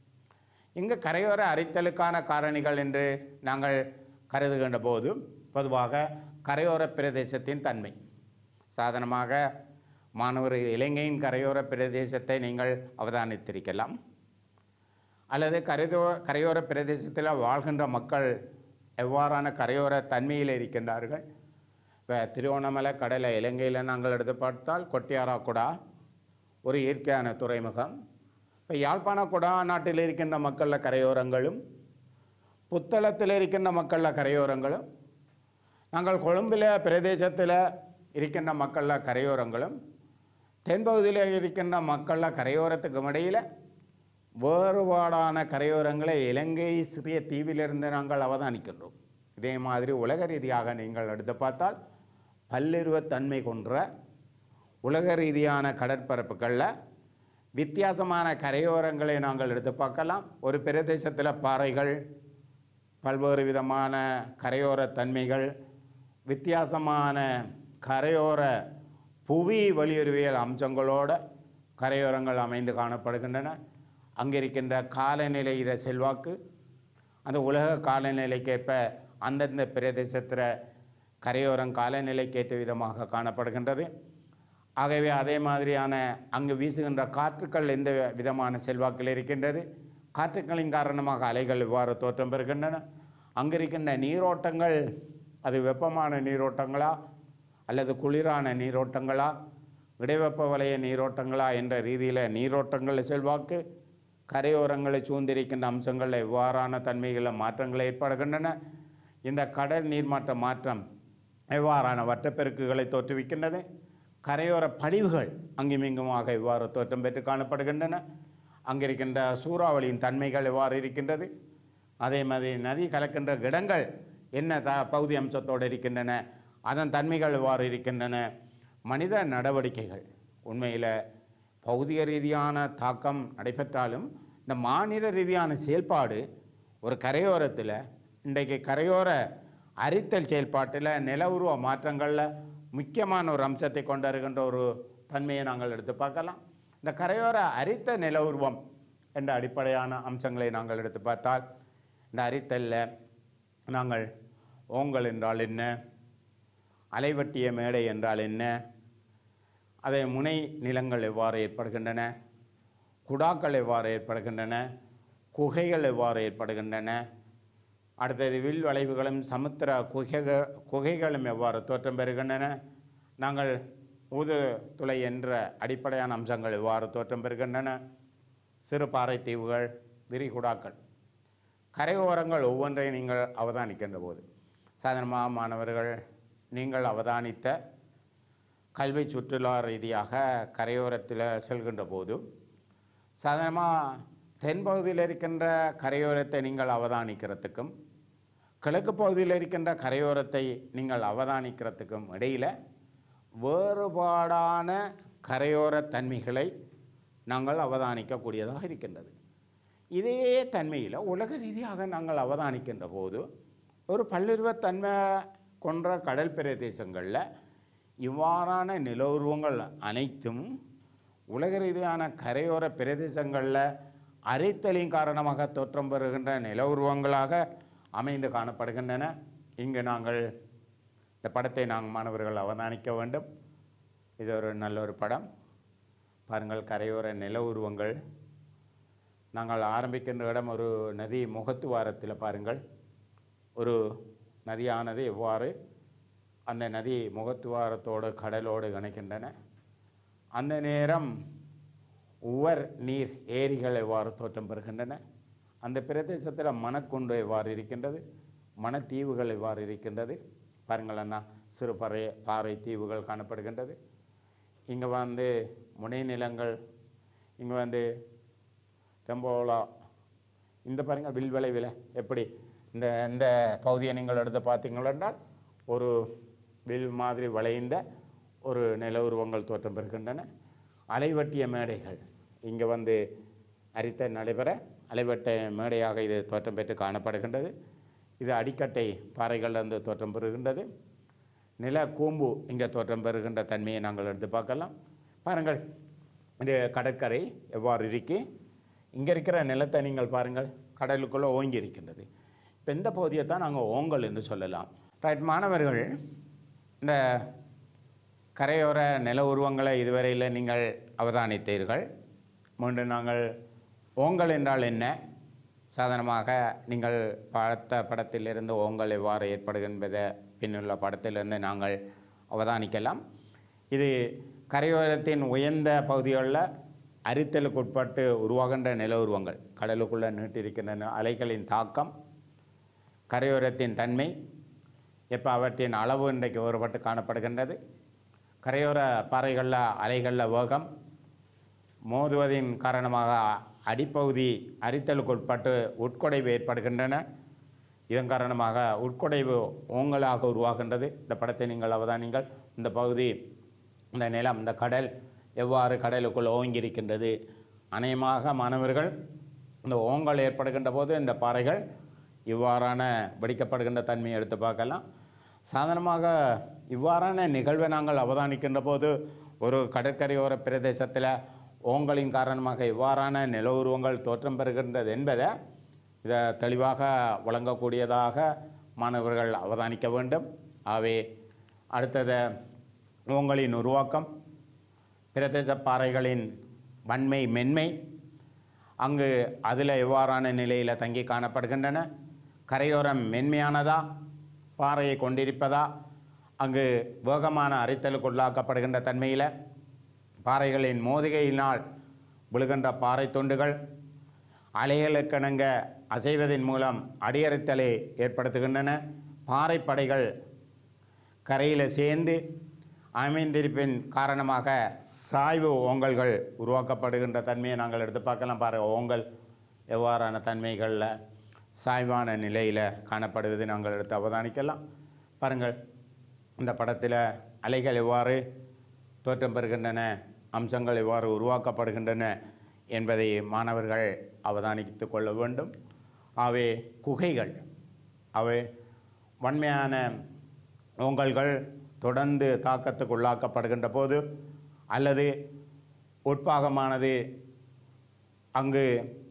இங்கு கரையோர அரித்தலுக்கான காரணிகள் என்று நாங்கள் கருதுகின்ற போது பொதுவாக கரையோர பிரதேசத்தின் தன்மை சாதாரணமாக மாணவர் இலங்கையின் கரையோர பிரதேசத்தை நீங்கள் அவதானித்திருக்கலாம் அல்லது கரையோ கரையோர பிரதேசத்தில் வாழ்கின்ற மக்கள் எவ்வாறான கரையோர தன்மையில் இருக்கின்றார்கள் இப்போ திருவோணமலை கடலை இலங்கையில் நாங்கள் எடுத்து பார்த்தால் கொட்டியாராக்குடா ஒரு இயற்கையான துறைமுகம் இப்போ யாழ்ப்பாண குடா நாட்டில் இருக்கின்ற மக்களில் கரையோரங்களும் புத்தளத்தில் இருக்கின்ற மக்களில் கரையோரங்களும் நாங்கள் கொழும்பில் பிரதேசத்தில் இருக்கின்ற மக்களில் கரையோரங்களும் தென்பகுதியில் இருக்கின்ற மக்களில் கரையோரத்துக்கும் இடையில் வேறுபாடான கரையோரங்களை இலங்கை சிறிய தீவிலிருந்து நாங்கள் அவதானிக்கின்றோம் இதே மாதிரி உலக ரீதியாக நீங்கள் எடுத்து பார்த்தால் பல்லுருவத்தன்மை கொன்ற உலக ரீதியான கடற்பரப்புகளில் வித்தியாசமான கரையோரங்களை நாங்கள் எடுத்து பார்க்கலாம் ஒரு பிரதேசத்தில் பாறைகள் பல்வேறு விதமான கரையோர தன்மைகள் வித்தியாசமான கரையோர புவி வலியுறவியல் அம்சங்களோட கரையோரங்கள் அமைந்து காணப்படுகின்றன அங்கே இருக்கின்ற காலநிலையில செல்வாக்கு அந்த உலக காலநிலைக்கேற்ப அந்தந்த பிரதேசத்தில் கரையோரம் காலநிலைக்கேற்ற விதமாக காணப்படுகின்றது ஆகவே அதே மாதிரியான அங்கு வீசுகின்ற காற்றுக்கள் எந்த விதமான செல்வாக்கில் இருக்கின்றது காற்றுக்களின் காரணமாக அலைகள் இவ்வாறு தோற்றம் பெறுகின்றன அங்கு இருக்கின்ற நீரோட்டங்கள் அது வெப்பமான நீரோட்டங்களா அல்லது குளிரான நீரோட்டங்களா இடைவெப்ப வலய நீரோட்டங்களா என்ற ரீதியில் நீரோட்டங்கள் செல்வாக்கு கரையோரங்களை சூழ்ந்திருக்கின்ற அம்சங்களில் எவ்வாறான தன்மைகளில் மாற்றங்கள் ஏற்படுகின்றன இந்த கடல் நீர்மாற்ற மாற்றம் எவ்வாறான வட்டப்பெருக்குகளை தோற்றுவிக்கின்றது கரையோர படிவுகள் அங்குமிங்குமாக இவ்வாறு தோற்றம் பெற்று காணப்படுகின்றன அங்கிருக்கின்ற சூறாவளியின் தன்மைகள் எவ்வாறு இருக்கின்றது அதே மாதிரி நதி கலக்கின்ற இடங்கள் என்ன த பகுதி அம்சத்தோடு இருக்கின்றன அதன் தன்மைகள் எவ்வாறு இருக்கின்றன மனித நடவடிக்கைகள் உண்மையில் பௌதிக ரீதியான தாக்கம் நடைபெற்றாலும் இந்த மாநில ரீதியான செயல்பாடு ஒரு கரையோரத்தில் இன்றைக்கு கரையோர அரித்தல் செயல்பாட்டில் நில உருவ மாற்றங்களில் முக்கியமான ஒரு அம்சத்தை கொண்டிருக்கின்ற ஒரு தன்மையை நாங்கள் எடுத்து பார்க்கலாம் இந்த கரையோர அரித்த நில உருவம் என்ற அடிப்படையான அம்சங்களை நாங்கள் எடுத்து பார்த்தால் இந்த அரித்தலில் நாங்கள் ஓங்கல் என்றால் என்ன அலைவட்டிய மேடை என்றால் என்ன அதே முனை நிலங்கள் எவ்வாறு ஏற்படுகின்றன குடாக்கள் எவ்வாறு ஏற்படுகின்றன குகைகள் எவ்வாறு ஏற்படுகின்றன அடுத்தது வில் வளைவுகளும் சமுத்திர குகைகள் குகைகளும் எவ்வாறு தோற்றம் பெறுகின்றன நாங்கள் ஊது துளை என்ற அடிப்படையான அம்சங்கள் எவ்வாறு தோற்றம் பெறுகின்றன சிறு பாறை தீவுகள் விரிகுடாக்கள் கரையோரங்கள் ஒவ்வொன்றையும் நீங்கள் அவதானிக்கின்ற போது சாதாரணமாக மாணவர்கள் நீங்கள் அவதானித்த கல்வி சுற்றுலா ரீதியாக கரையோரத்தில் செல்கின்ற போது சாதாரணமாக தென்பகுதியில் இருக்கின்ற கரையோரத்தை நீங்கள் அவதானிக்கிறதுக்கும் கிழக்கு பகுதியில் இருக்கின்ற கரையோரத்தை நீங்கள் அவதானிக்கிறதுக்கும் இடையில் வேறுபாடான கரையோர தன்மைகளை நாங்கள் அவதானிக்கக்கூடியதாக இருக்கின்றது இதே தன்மையில் உலக ரீதியாக நாங்கள் அவதானிக்கின்ற போது ஒரு பல்லுருவத்தன்மை கொன்ற கடல் பிரதேசங்களில் இவ்வாறான நிலவுருவங்கள் அனைத்தும் உலக ரீதியான கரையோர பிரதேசங்களில் அரைத்தலின் காரணமாக தோற்றம் பெறுகின்ற நில உருவங்களாக அமைந்து காணப்படுகின்றன இங்கு நாங்கள் இந்த படத்தை நாங்கள் மாணவர்கள் அவதானிக்க வேண்டும் இது ஒரு நல்ல ஒரு படம் பாருங்கள் கரையோர நில உருவங்கள் நாங்கள் ஆரம்பிக்கின்ற இடம் ஒரு நதி முகத்துவாரத்தில் பாருங்கள் ஒரு நதியானது எவ்வாறு அந்த நதி முகத்துவாரத்தோடு கடலோடு இணைக்கின்றன அந்த நேரம் உவர் நீர் ஏரிகள் எவ்வாறு தோற்றம் பெறுகின்றன அந்த பிரதேசத்தில் மணக்குண்டு எவ்வாறு இருக்கின்றது மணத்தீவுகள் எவ்வாறு இருக்கின்றது பாருங்கள் அண்ணா சிறு பாறை பாறை தீவுகள் காணப்படுகின்றது இங்கே வந்து முனை நிலங்கள் இங்கே வந்து டெம்போலா இந்த பாருங்கள் வில் விளைவில் எப்படி இந்த இந்த பகுதியை நீங்கள் எடுத்து பார்த்தீங்கள் என்றால் ஒரு வில் மாதிரி வளைந்த ஒரு நில உருவங்கள் தோற்றம் பெறுகின்றன அலைவட்டிய மேடைகள் இங்கே வந்து அரித்த நடைபெற அலைவட்ட மேடையாக இது தோற்றம் பெற்று காணப்படுகின்றது இது அடிக்கட்டை பாறைகளிலிருந்து தோற்றம் பெறுகின்றது நில கூம்பு இங்கே தோற்றம் பெறுகின்ற தன்மையை நாங்கள் எடுத்து பார்க்கலாம் பாருங்கள் இது கடற்கரை எவ்வாறு இருக்கு இங்கே இருக்கிற நிலத்தை நீங்கள் பாருங்கள் கடலுக்குள்ளே ஓங்கி இருக்கின்றது இப்போ இந்த பகுதியை தான் நாங்கள் ஓங்கல் என்று சொல்லலாம் ரைட் மாணவர்கள் இந்த கரையோர நில உருவங்களை இதுவரையில் நீங்கள் அவதானித்தீர்கள் மீண்டும் நாங்கள் ஓங்கல் என்றால் என்ன சாதாரணமாக நீங்கள் பார்த்த படத்திலிருந்து ஓங்கல் எவ்வாறு ஏற்படுகின்றதை பின்னுள்ள படத்திலிருந்து நாங்கள் அவதானிக்கலாம் இது கரையோரத்தின் உயர்ந்த பகுதிகளில் அரித்தலுக்கு உட்பட்டு உருவாகின்ற நில உருவங்கள் கடலுக்குள்ளே நீட்டிருக்கின்ற அலைகளின் தாக்கம் கரையோரத்தின் தன்மை எப்போ அவற்றின் அளவு இன்றைக்கு வேறுபட்டு காணப்படுகின்றது கரையோர பாறைகளில் அலைகளில் வேகம் மோதுவதின் காரணமாக அடிப்பகுதி அரித்தலுக்கு உட்பட்டு உட்கொடைவு ஏற்படுகின்றன இதன் காரணமாக உட்கொடைவு ஓங்கலாக உருவாகின்றது இந்த படத்தை நீங்கள் அவதானிங்கள் இந்த பகுதி இந்த நிலம் இந்த கடல் எவ்வாறு கடலுக்குள் ஓங்கியிருக்கின்றது அநேகமாக மாணவர்கள் இந்த ஓங்கல் ஏற்படுகின்ற போது இந்த பாறைகள் இவ்வாறான வெடிக்கப்படுகின்ற தன்மையை எடுத்து பார்க்கலாம் சாதாரணமாக இவ்வாறான நிகழ்வை நாங்கள் அவதானிக்கின்ற போது ஒரு கடற்கரையோர பிரதேசத்தில் ஓங்கலின் காரணமாக இவ்வாறான நில உருவங்கள் தோற்றம் பெறுகின்றது என்பதை இதை தெளிவாக வழங்கக்கூடியதாக மாணவர்கள் அவதானிக்க வேண்டும் ஆகவே அடுத்தது ஓங்கலின் உருவாக்கம் பிரதேச பாறைகளின் வன்மை மென்மை அங்கு அதில் எவ்வாறான நிலையில் தங்கி காணப்படுகின்றன கரையோரம் மென்மையானதா பாறையை கொண்டிருப்பதா அங்கு வேகமான அரித்தலுக்கு உள்ளாக்கப்படுகின்ற தன்மையில் பாறைகளின் மோதிகையினால் விழுகின்ற பாறை துண்டுகள் அலைகளுக்கிணங்க அசைவதன் மூலம் அடியறுத்தலை ஏற்படுத்துகின்றன பாறைப்படைகள் கரையில் சேர்ந்து அமைந்திருப்பின் காரணமாக சாய்வு ஓங்கல்கள் உருவாக்கப்படுகின்ற தன்மையை நாங்கள் எடுத்து பார்க்கலாம் பாரு ஓங்கல் எவ்வாறான தன்மைகளில் சாய்வான நிலையில் காணப்படுவதை நாங்கள் எடுத்து அவதானிக்கலாம் பாருங்கள் இந்த படத்தில் அலைகள் எவ்வாறு தோற்றம் பெறுகின்றன அம்சங்கள் எவ்வாறு உருவாக்கப்படுகின்றன என்பதை மாணவர்கள் அவதானித்து கொள்ள வேண்டும் அவை குகைகள் அவை வன்மையான ஓங்கல்கள் தொடர்ந்து தாக்கத்துக்கு உள்ளாக்கப்படுகின்ற போது அல்லது உட்பாகமானது அங்கு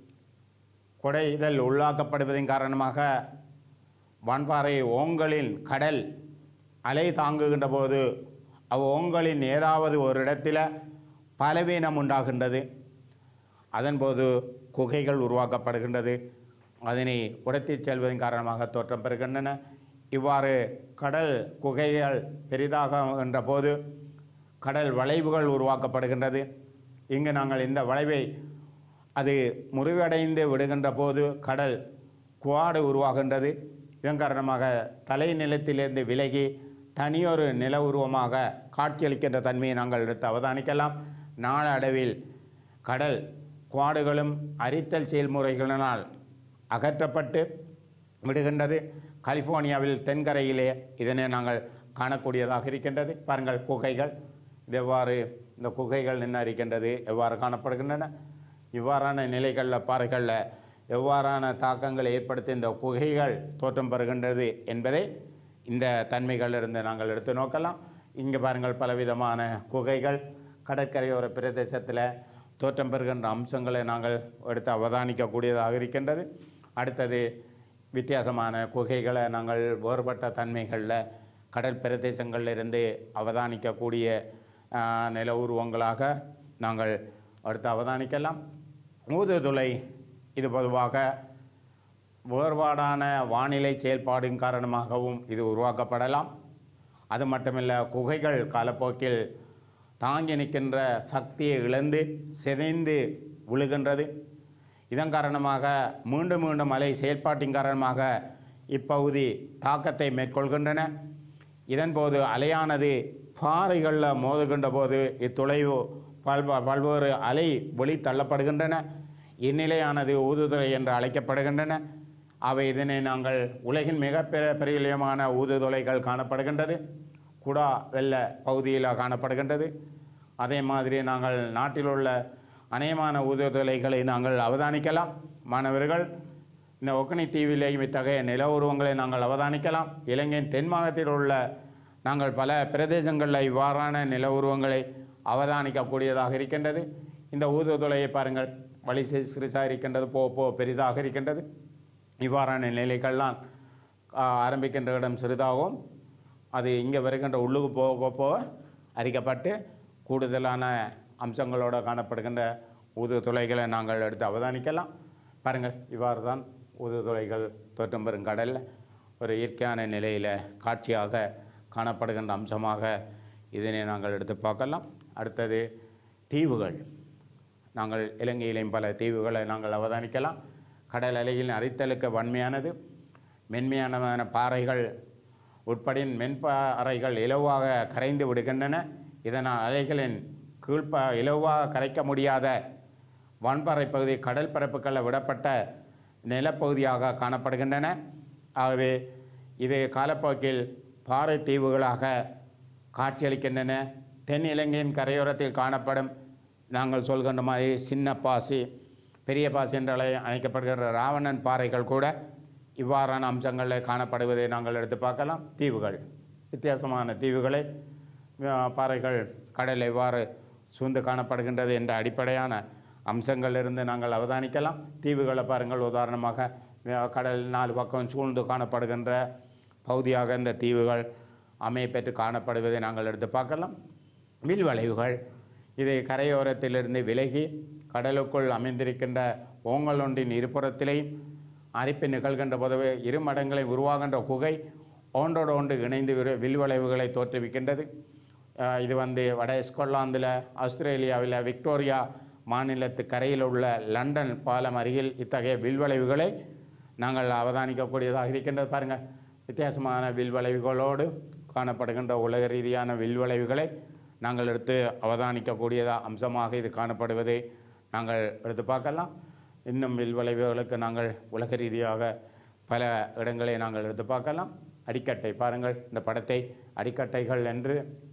குடைதல் உள்ளாக்கப்படுவதன் காரணமாக வான்பாறை ஓங்கலின் கடல் அலை தாங்குகின்ற போது அவ் ஓங்கலின் ஏதாவது ஒரு இடத்துல பலவீனம் உண்டாகின்றது அதன்போது குகைகள் உருவாக்கப்படுகின்றது அதனை உடைத்துச் செல்வதன் காரணமாக தோற்றம் பெறுகின்றன இவ்வாறு கடல் குகைகள் பெரிதாக போது கடல் வளைவுகள் உருவாக்கப்படுகின்றது இங்கு நாங்கள் இந்த வளைவை அது முறிவடைந்து விடுகின்ற போது கடல் குவாடு உருவாகின்றது இதன் காரணமாக தலை நிலத்திலிருந்து விலகி தனியொரு நில உருவமாக காட்சியளிக்கின்ற தன்மையை நாங்கள் எடுத்து அவதானிக்கலாம் நாளடைவில் கடல் குவாடுகளும் அரித்தல் செயல்முறைகளினால் அகற்றப்பட்டு விடுகின்றது கலிஃபோர்னியாவில் தென்கரையிலே இதனை நாங்கள் காணக்கூடியதாக இருக்கின்றது பாருங்கள் குகைகள் இது எவ்வாறு இந்த குகைகள் நின்று இருக்கின்றது எவ்வாறு காணப்படுகின்றன இவ்வாறான நிலைகளில் பாறைகளில் எவ்வாறான தாக்கங்களை ஏற்படுத்தி இந்த குகைகள் தோற்றம் பெறுகின்றது என்பதை இந்த தன்மைகளிலிருந்து நாங்கள் எடுத்து நோக்கலாம் இங்கே பாருங்கள் பலவிதமான குகைகள் கடற்கரையோர பிரதேசத்தில் தோற்றம் பெறுகின்ற அம்சங்களை நாங்கள் எடுத்து அவதானிக்கக்கூடியதாக இருக்கின்றது அடுத்தது வித்தியாசமான குகைகளை நாங்கள் வேறுபட்ட தன்மைகளில் கடல் பிரதேசங்களில் இருந்து அவதானிக்கக்கூடிய ஆ, நில உருவங்களாக நாங்கள் அடுத்து அவதானிக்கலாம் ஊதுதுளை இது பொதுவாக வேறுபாடான வானிலை செயல்பாடின் காரணமாகவும் இது உருவாக்கப்படலாம் அது மட்டுமில்ல குகைகள் காலப்போக்கில் தாங்கி நிற்கின்ற சக்தியை இழந்து சிதைந்து விழுகின்றது இதன் காரணமாக மீண்டும் மீண்டும் அலை செயல்பாட்டின் காரணமாக இப்பகுதி தாக்கத்தை மேற்கொள்கின்றன இதன்போது அலையானது பாறைகளில் மோதுகின்ற போது இத்துளைவு பல்வ பல்வேறு அலை வெளி தள்ளப்படுகின்றன இந்நிலையானது ஊதுதுறை என்று அழைக்கப்படுகின்றன அவை இதனை நாங்கள் உலகின் மிக பெரிய பிரபல்யமான ஊதுதுளைகள் காணப்படுகின்றது குடா வெள்ள பகுதியில் காணப்படுகின்றது அதே மாதிரி நாங்கள் நாட்டில் உள்ள அநேகமான ஊதுதுளைகளை நாங்கள் அவதானிக்கலாம் மாணவர்கள் இந்த ஒக்கனி தீவிலேயும் இத்தகைய நில உருவங்களை நாங்கள் அவதானிக்கலாம் இலங்கையின் தென் மாகத்தில் உள்ள நாங்கள் பல பிரதேசங்களில் இவ்வாறான நில உருவங்களை அவதானிக்கக்கூடியதாக இருக்கின்றது இந்த ஊதுதுளையை பாருங்கள் வழி சி- சிறுசாக இருக்கின்றது போக போக பெரிதாக இருக்கின்றது இவ்வாறான நிலைகள்லாம் ஆ, ஆரம்பிக்கின்ற இடம் சிறிதாகவும் அது இங்கே வருகின்ற உள்ளுக்கு போக போக போக அரிக்கப்பட்டு கூடுதலான அம்சங்களோடு காணப்படுகின்ற ஊதுதுளைகளை நாங்கள் எடுத்து அவதானிக்கலாம் பாருங்கள் இவ்வாறு தான் ஊதுதுளைகள் தோற்றம் பெறும் கடலில் ஒரு இயற்கையான நிலையில் காட்சியாக காணப்படுகின்ற அம்சமாக இதனை நாங்கள் எடுத்து பார்க்கலாம் அடுத்தது தீவுகள் நாங்கள் இலங்கையிலேயும் பல தீவுகளை நாங்கள் அவதானிக்கலாம் கடல் அலையில் அரித்தலுக்கு வன்மையானது மென்மையான பாறைகள் உட்பட மென்பாறைகள் இலவாக கரைந்து விடுகின்றன இதனால் அலைகளின் கீழ்ப்ப இலவாக கரைக்க முடியாத வான்பாறை பகுதி கடல் பரப்புகளில் விடப்பட்ட நிலப்பகுதியாக காணப்படுகின்றன ஆகவே இது காலப்போக்கில் பாறை தீவுகளாக காட்சியளிக்கின்றன தென் இலங்கையின் கரையோரத்தில் காணப்படும் நாங்கள் சொல்கின்ற மாதிரி சின்ன பாசி பெரிய பாசி என்று அழை- அழைக்கப்படுகிற ராவணன் பாறைகள் கூட இவ்வாறான அம்சங்களில் காணப்படுவதை நாங்கள் எடுத்து பார்க்கலாம் தீவுகள் வித்தியாசமான தீவுகளை அஹ், பாறைகள் கடல் எவ்வாறு சூழ்ந்து காணப்படுகின்றது என்ற அடிப்படையான அம்சங்களிலிருந்து நாங்கள் அவதானிக்கலாம் தீவுகளை பாருங்கள் உதாரணமாக அஹ், கடல் நாலு பக்கம் சூழ்ந்து காணப்படுகின்ற பகுதியாக இந்த தீவுகள் அமையப்பெற்று காணப்படுவதை நாங்கள் எடுத்து பார்க்கலாம் வில்வளைவுகள் இது கரையோரத்திலிருந்து விலகி கடலுக்குள் அமைந்திருக்கின்ற ஓங்கல் ஒன்றின் இருபுறத்திலேயும் அரிப்பு நிகழ்கின்ற போது இரு மடங்களை உருவாகின்ற குகை ஒன்றோடு ஒன்று இணைந்து விரு- வில்வளைவுகளை தோற்றுவிக்கின்றது அஹ் இது வந்து வட ஸ்கொட்லாந்தில் ஆஸ்திரேலியாவில் விக்டோரியா மாநிலத்து கரையில் உள்ள லண்டன் பாலம் அருகில் இத்தகைய வில்வளைவுகளை நாங்கள் அவதானிக்கக்கூடியதாக இருக்கின்றது பாருங்கள் வித்தியாசமான வில்வளைவுகளோடு காணப்படுகின்ற உலக ரீதியான வில்வளைவுகளை நாங்கள் எடுத்து அவதானிக்கக்கூடியதா அம்சமாக இது காணப்படுவதை நாங்கள் எடுத்து பார்க்கலாம் இன்னும் வில்வளைவுகளுக்கு நாங்கள் உலக ரீதியாக பல இடங்களை நாங்கள் எடுத்து பார்க்கலாம் அடிக்கட்டை பாருங்கள் இந்த படத்தை அடிக்கட்டைகள் என்று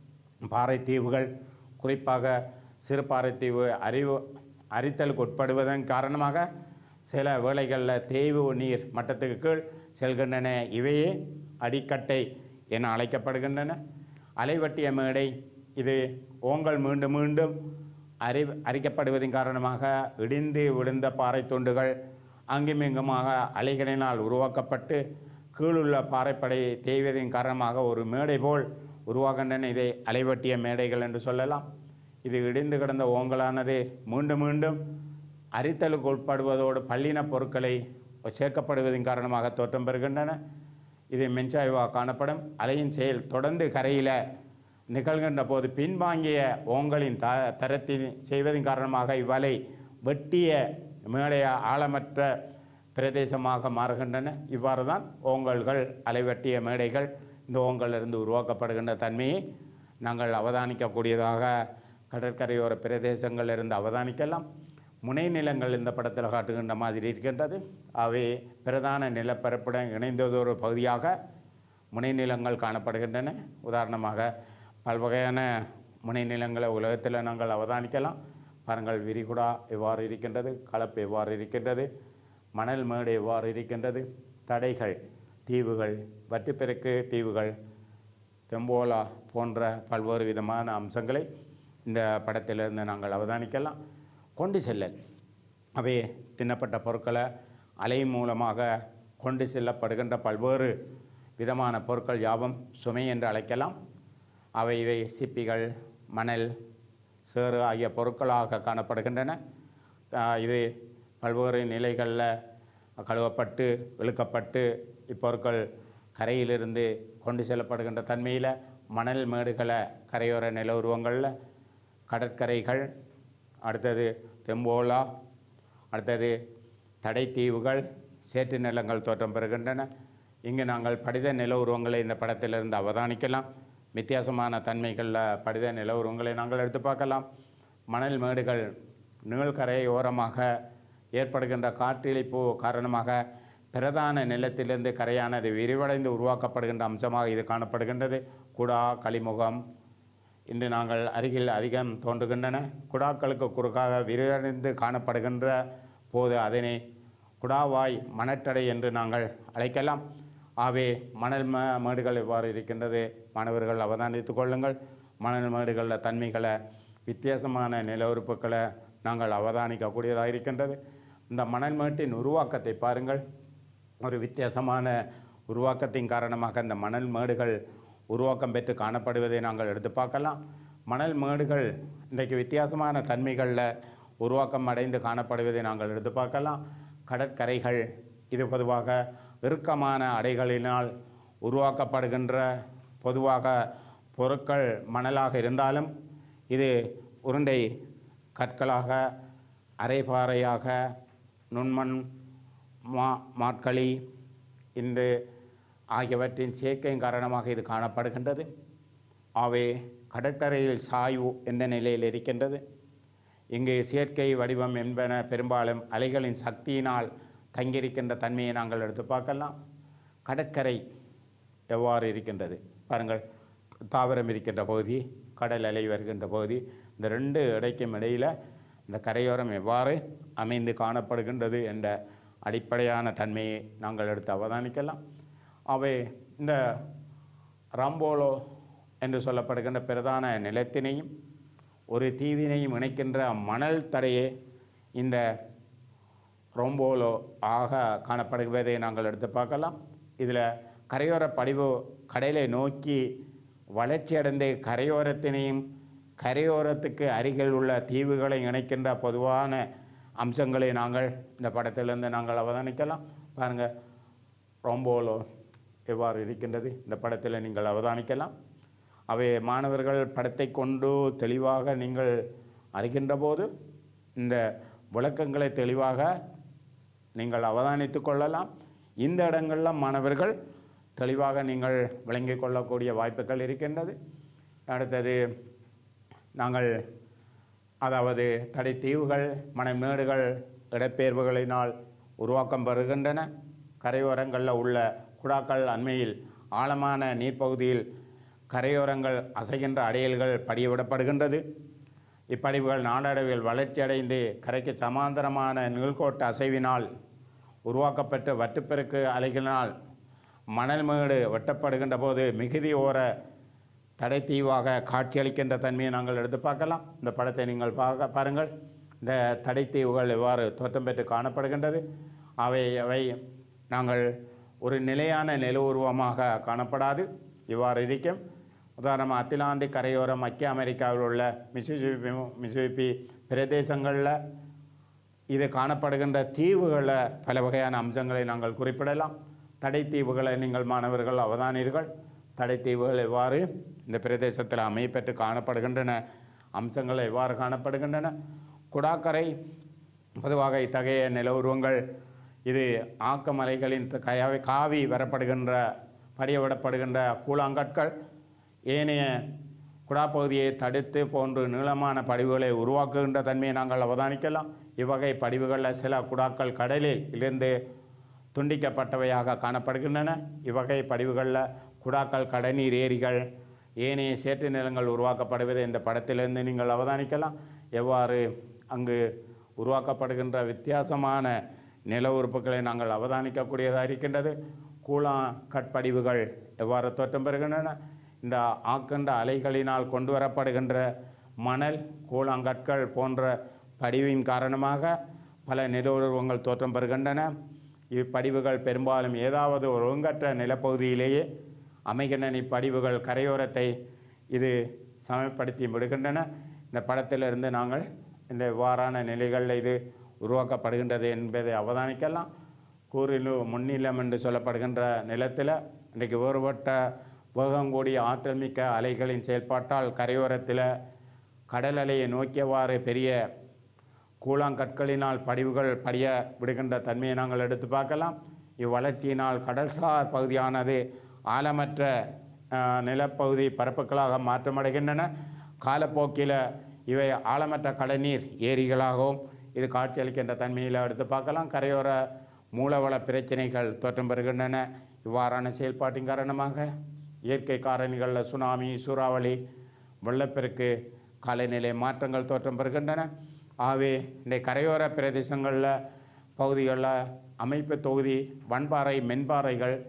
பாறை தீவுகள் குறிப்பாக சிறு பாறைத்தீவு அறிவு அரித்தலுக்கு உட்படுவதன் காரணமாக சில வேளைகளில் தேய்வு நீர் மட்டத்துக்கு கீழ் செல்கின்றன இவையே அடிக்கட்டை என அழைக்கப்படுகின்றன அலைவட்டிய மேடை இது ஓங்கல் மீண்டும் மீண்டும் அறி அரிக்கப்படுவதன் காரணமாக இடிந்து விழுந்த பாறை துண்டுகள் அங்குமிங்குமாக அலைகளினால் உருவாக்கப்பட்டு கீழுள்ள பாறைப்படை தேய்வதன் காரணமாக ஒரு மேடை போல் உருவாகின்றன இதை அலைவட்டிய மேடைகள் என்று சொல்லலாம் இது இடிந்து கிடந்த ஓங்கலானது மீண்டும் மீண்டும் அரித்தலுக்கு உட்படுவதோடு பல்லின பொருட்களை சேர்க்கப்படுவதன் காரணமாக தோற்றம் பெறுகின்றன இது மென்சாய்வாக காணப்படும் அலையின் செயல் தொடர்ந்து கரையில் நிகழ்கின்ற போது பின்வாங்கிய ஓங்கலின் த தரத்தின் செய்வதன் காரணமாக இவ்வலை வெட்டிய மேடைய ஆழமற்ற பிரதேசமாக மாறுகின்றன இவ்வாறு தான் ஓங்கல்கள் அலைவெட்டிய மேடைகள் இந்த ஓங்கலிருந்து உருவாக்கப்படுகின்ற தன்மையை நாங்கள் அவதானிக்கக்கூடியதாக கடற்கரையோர பிரதேசங்களில் இருந்து அவதானிக்கலாம் முனை நிலங்கள் இந்த படத்தில் காட்டுகின்ற மாதிரி இருக்கின்றது அவை பிரதான நிலப்பரப்புடன் இணைந்ததொரு பகுதியாக முனை நிலங்கள் காணப்படுகின்றன உதாரணமாக பல்வகையான முனை நிலங்களை உலகத்தில் நாங்கள் அவதானிக்கலாம் பாருங்கள் விரிகுடா எவ்வாறு இருக்கின்றது கலப்பு எவ்வாறு இருக்கின்றது மணல் மேடு எவ்வாறு இருக்கின்றது தடைகள் தீவுகள் வற்றுப்பெருக்கு தீவுகள் தெம்போலா போன்ற பல்வேறு விதமான அம்சங்களை இந்த படத்திலிருந்து நாங்கள் அவதானிக்கலாம் கொண்டு செல்லல் அவை தின்னப்பட்ட பொருட்களை அலை மூலமாக கொண்டு செல்லப்படுகின்ற பல்வேறு விதமான பொருட்கள் யாவும் சுமை என்று அழைக்கலாம் அவை இவை சிப்பிகள் மணல் சேறு ஆகிய பொருட்களாக காணப்படுகின்றன ஆஹ் இது பல்வேறு நிலைகளில் கழுவப்பட்டு இழுக்கப்பட்டு இப்பொருட்கள் கரையிலிருந்து கொண்டு செல்லப்படுகின்ற தன்மையில் மணல் மேடுகளை கரையோர நில உருவங்களில் கடற்கரைகள் அடுத்தது தெம்போலா அடுத்தது தடைத்தீவுகள் சேற்று நிலங்கள் தோற்றம் பெறுகின்றன இங்கு நாங்கள் படித நில உருவங்களை இந்த படத்திலிருந்து அவதானிக்கலாம் வித்தியாசமான தன்மைகளில் படித நில உருவங்களை நாங்கள் எடுத்து பார்க்கலாம் மணல் மேடுகள் நீள்கரை ஓரமாக ஏற்படுகின்ற காற்றிழிப்பு காரணமாக பிரதான நிலத்திலிருந்து கரையானது விரிவடைந்து உருவாக்கப்படுகின்ற அம்சமாக இது காணப்படுகின்றது குடா களிமுகம் இன்று நாங்கள் அருகில் அதிகம் தோன்றுகின்றன குடாக்களுக்கு குறுக்காக விரிவடைந்து காணப்படுகின்ற போது அதனை குடாவாய் மணற்றடை என்று நாங்கள் அழைக்கலாம் ஆகவே மணல் ம மேடுகள் எவ்வாறு இருக்கின்றது மாணவர்கள் அவதானித்துக் கொள்ளுங்கள் மணல் மேடுகளில் தன்மைகளை வித்தியாசமான நில உறுப்புகளை நாங்கள் அவதானிக்கக்கூடியதாக இருக்கின்றது இந்த மணல் மேட்டின் உருவாக்கத்தை பாருங்கள் ஒரு வித்தியாசமான உருவாக்கத்தின் காரணமாக இந்த மணல் மேடுகள் உருவாக்கம் பெற்று காணப்படுவதை நாங்கள் எடுத்து பார்க்கலாம் மணல் மேடுகள் இன்றைக்கு வித்தியாசமான தன்மைகளில் உருவாக்கம் அடைந்து காணப்படுவதை நாங்கள் எடுத்து பார்க்கலாம் கடற்கரைகள் இது பொதுவாக இறுக்கமான அடைகளினால் உருவாக்கப்படுகின்ற பொதுவாக பொருட்கள் மணலாக இருந்தாலும் இது உருண்டை கற்களாக அரைபாறையாக நுண்மண் மா மாட்களி இன்று ஆகியவற்றின் சேர்க்கையின் காரணமாக இது காணப்படுகின்றது ஆகவே கடற்கரையில் சாய்வு எந்த நிலையில் இருக்கின்றது இங்கு செயற்கை வடிவம் என்பன பெரும்பாலும் அலைகளின் சக்தியினால் தங்கியிருக்கின்ற தன்மையை நாங்கள் எடுத்து பார்க்கலாம் கடற்கரை எவ்வாறு இருக்கின்றது பாருங்கள் தாவரம் இருக்கின்ற பகுதி கடல் அலை வருகின்ற பகுதி இந்த ரெண்டு இடைக்கும் இடையில் இந்த கரையோரம் எவ்வாறு அமைந்து காணப்படுகின்றது என்ற அடிப்படையான தன்மையை நாங்கள் எடுத்து அவதானிக்கலாம் அவை இந்த ராம்போலோ என்று சொல்லப்படுகின்ற பிரதான நிலத்தினையும் ஒரு தீவினையும் இணைக்கின்ற மணல் தடையே இந்த ரொம்போலோ ஆக காணப்படுவதை நாங்கள் எடுத்து பார்க்கலாம் இதில் கரையோர படிவு கடலை நோக்கி வளர்ச்சியடைந்து கரையோரத்தினையும் கரையோரத்துக்கு அருகில் உள்ள தீவுகளை இணைக்கின்ற பொதுவான அம்சங்களை நாங்கள் இந்த படத்திலிருந்து நாங்கள் அவதானிக்கலாம் பாருங்கள் ரொம்போலோ எவ்வாறு இருக்கின்றது இந்த படத்தில் நீங்கள் அவதானிக்கலாம் அவை மாணவர்கள் படத்தை கொண்டு தெளிவாக நீங்கள் அறிகின்ற போது இந்த விளக்கங்களை தெளிவாக நீங்கள் அவதானித்து கொள்ளலாம் இந்த இடங்களில் மாணவர்கள் தெளிவாக நீங்கள் விளங்கிக் கொள்ளக்கூடிய வாய்ப்புகள் இருக்கின்றது அடுத்தது நாங்கள் அதாவது தடைத்தீவுகள் மணமேடுகள் இடப்பெயர்வுகளினால் உருவாக்கம் பெறுகின்றன கரையோரங்களில் உள்ள குடாக்கள் அண்மையில் ஆழமான நீர்ப்பகுதியில் கரையோரங்கள் அசைகின்ற அடையல்கள் படியவிடப்படுகின்றது இப்படிவுகள் நாளடைவில் வளர்ச்சியடைந்து கரைக்கு சமாந்தரமான நீள்கோட்டு அசைவினால் உருவாக்கப்பட்ட வட்டுப்பெருக்கு அலைகளினால் மணல் மேடு வெட்டப்படுகின்ற போது மிகுதி ஓர தடைத்தீவாக காட்சியளிக்கின்ற தன்மையை நாங்கள் எடுத்து பார்க்கலாம் இந்த படத்தை நீங்கள் பார்க்க பாருங்கள் இந்த தடைத்தீவுகள் எவ்வாறு தோற்றம் பெற்று காணப்படுகின்றது அவை அவை நாங்கள் ஒரு நிலையான நில உருவமாக காணப்படாது இவ்வாறு இருக்கும் உதாரணமாக அத்திலாந்திக் கரையோரம் மத்திய அமெரிக்காவில் உள்ள மிசிசிப்பி மிசிசிப்பி பிரதேசங்களில் இது காணப்படுகின்ற தீவுகளில் பல வகையான அம்சங்களை நாங்கள் குறிப்பிடலாம் தடைத்தீவுகளை நீங்கள் மாணவர்கள் அவதானீர்கள் தடைத்தீவுகள் எவ்வாறு இந்த பிரதேசத்தில் அமைப்பெற்று காணப்படுகின்றன அம்சங்கள் எவ்வாறு காணப்படுகின்றன குடாக்கரை பொதுவாக இத்தகைய நில உருவங்கள் இது ஆக்கமலைகளின் த- கயாவி காவி வரப்படுகின்ற படியவிடப்படுகின்ற கூழாங்கற்கள் ஏனைய குடாப்பகுதியை தடுத்து போன்று நீளமான படிவுகளை உருவாக்குகின்ற தன்மையை நாங்கள் அவதானிக்கலாம் இவ்வகை படிவுகளில் சில குடாக்கள் கடலில் இருந்து துண்டிக்கப்பட்டவையாக காணப்படுகின்றன இவ்வகை படிவுகளில் குடாக்கள் கடநீர் ஏரிகள் ஏனைய சேற்று நிலங்கள் உருவாக்கப்படுவதை இந்த படத்திலிருந்து நீங்கள் அவதானிக்கலாம் எவ்வாறு அங்கு உருவாக்கப்படுகின்ற வித்தியாசமான நில உறுப்புகளை நாங்கள் அவதானிக்கக்கூடியதாக இருக்கின்றது கூழா கட்படிவுகள் எவ்வாறு தோற்றம் பெறுகின்றன இந்த ஆக்கண்ட அலைகளினால் கொண்டு வரப்படுகின்ற மணல் கூழாங்கற்கள் போன்ற படிவின் காரணமாக பல நில உருவங்கள் தோற்றம் பெறுகின்றன இப்படிவுகள் பெரும்பாலும் ஏதாவது ஒரு ஒழுங்கற்ற நிலப்பகுதியிலேயே அமைகின்றன இப்படிவுகள் கரையோரத்தை இது சமப்படுத்தி விடுகின்றன இந்த படத்திலிருந்து நாங்கள் இந்த இவ்வாறான நிலைகளில் இது உருவாக்கப்படுகின்றது என்பதை அவதானிக்கலாம் கூறிலு முன்னிலம் என்று சொல்லப்படுகின்ற நிலத்தில் இன்றைக்கு வேறுபட்ட வேகம் கூடிய ஆற்றல் மிக்க அலைகளின் செயல்பாட்டால் கரையோரத்தில் கடல் அலையை நோக்கியவாறு பெரிய கூழாங்கற்களினால் படிவுகள் படிய விடுகின்ற தன்மையை நாங்கள் எடுத்து பார்க்கலாம் இவ்வளர்ச்சியினால் கடல்சார் பகுதியானது ஆழமற்ற அஹ், நிலப்பகுதி பரப்புகளாக மாற்றமடைகின்றன காலப்போக்கில் இவை ஆழமற்ற கடநீர் ஏரிகளாகவும் இது காட்சியளிக்கின்ற தன்மையில் எடுத்து பார்க்கலாம் கரையோர மூலவள பிரச்சனைகள் தோற்றம் பெறுகின்றன இவ்வாறான செயல்பாட்டின் காரணமாக இயற்கை காரணிகளில் சுனாமி சூறாவளி வெள்ளப்பெருக்கு காலநிலை மாற்றங்கள் தோற்றம் பெறுகின்றன ஆகவே இந்த கரையோர பிரதேசங்களில் பகுதிகளில் அமைப்பு தொகுதி வன்பாறை மென்பாறைகள்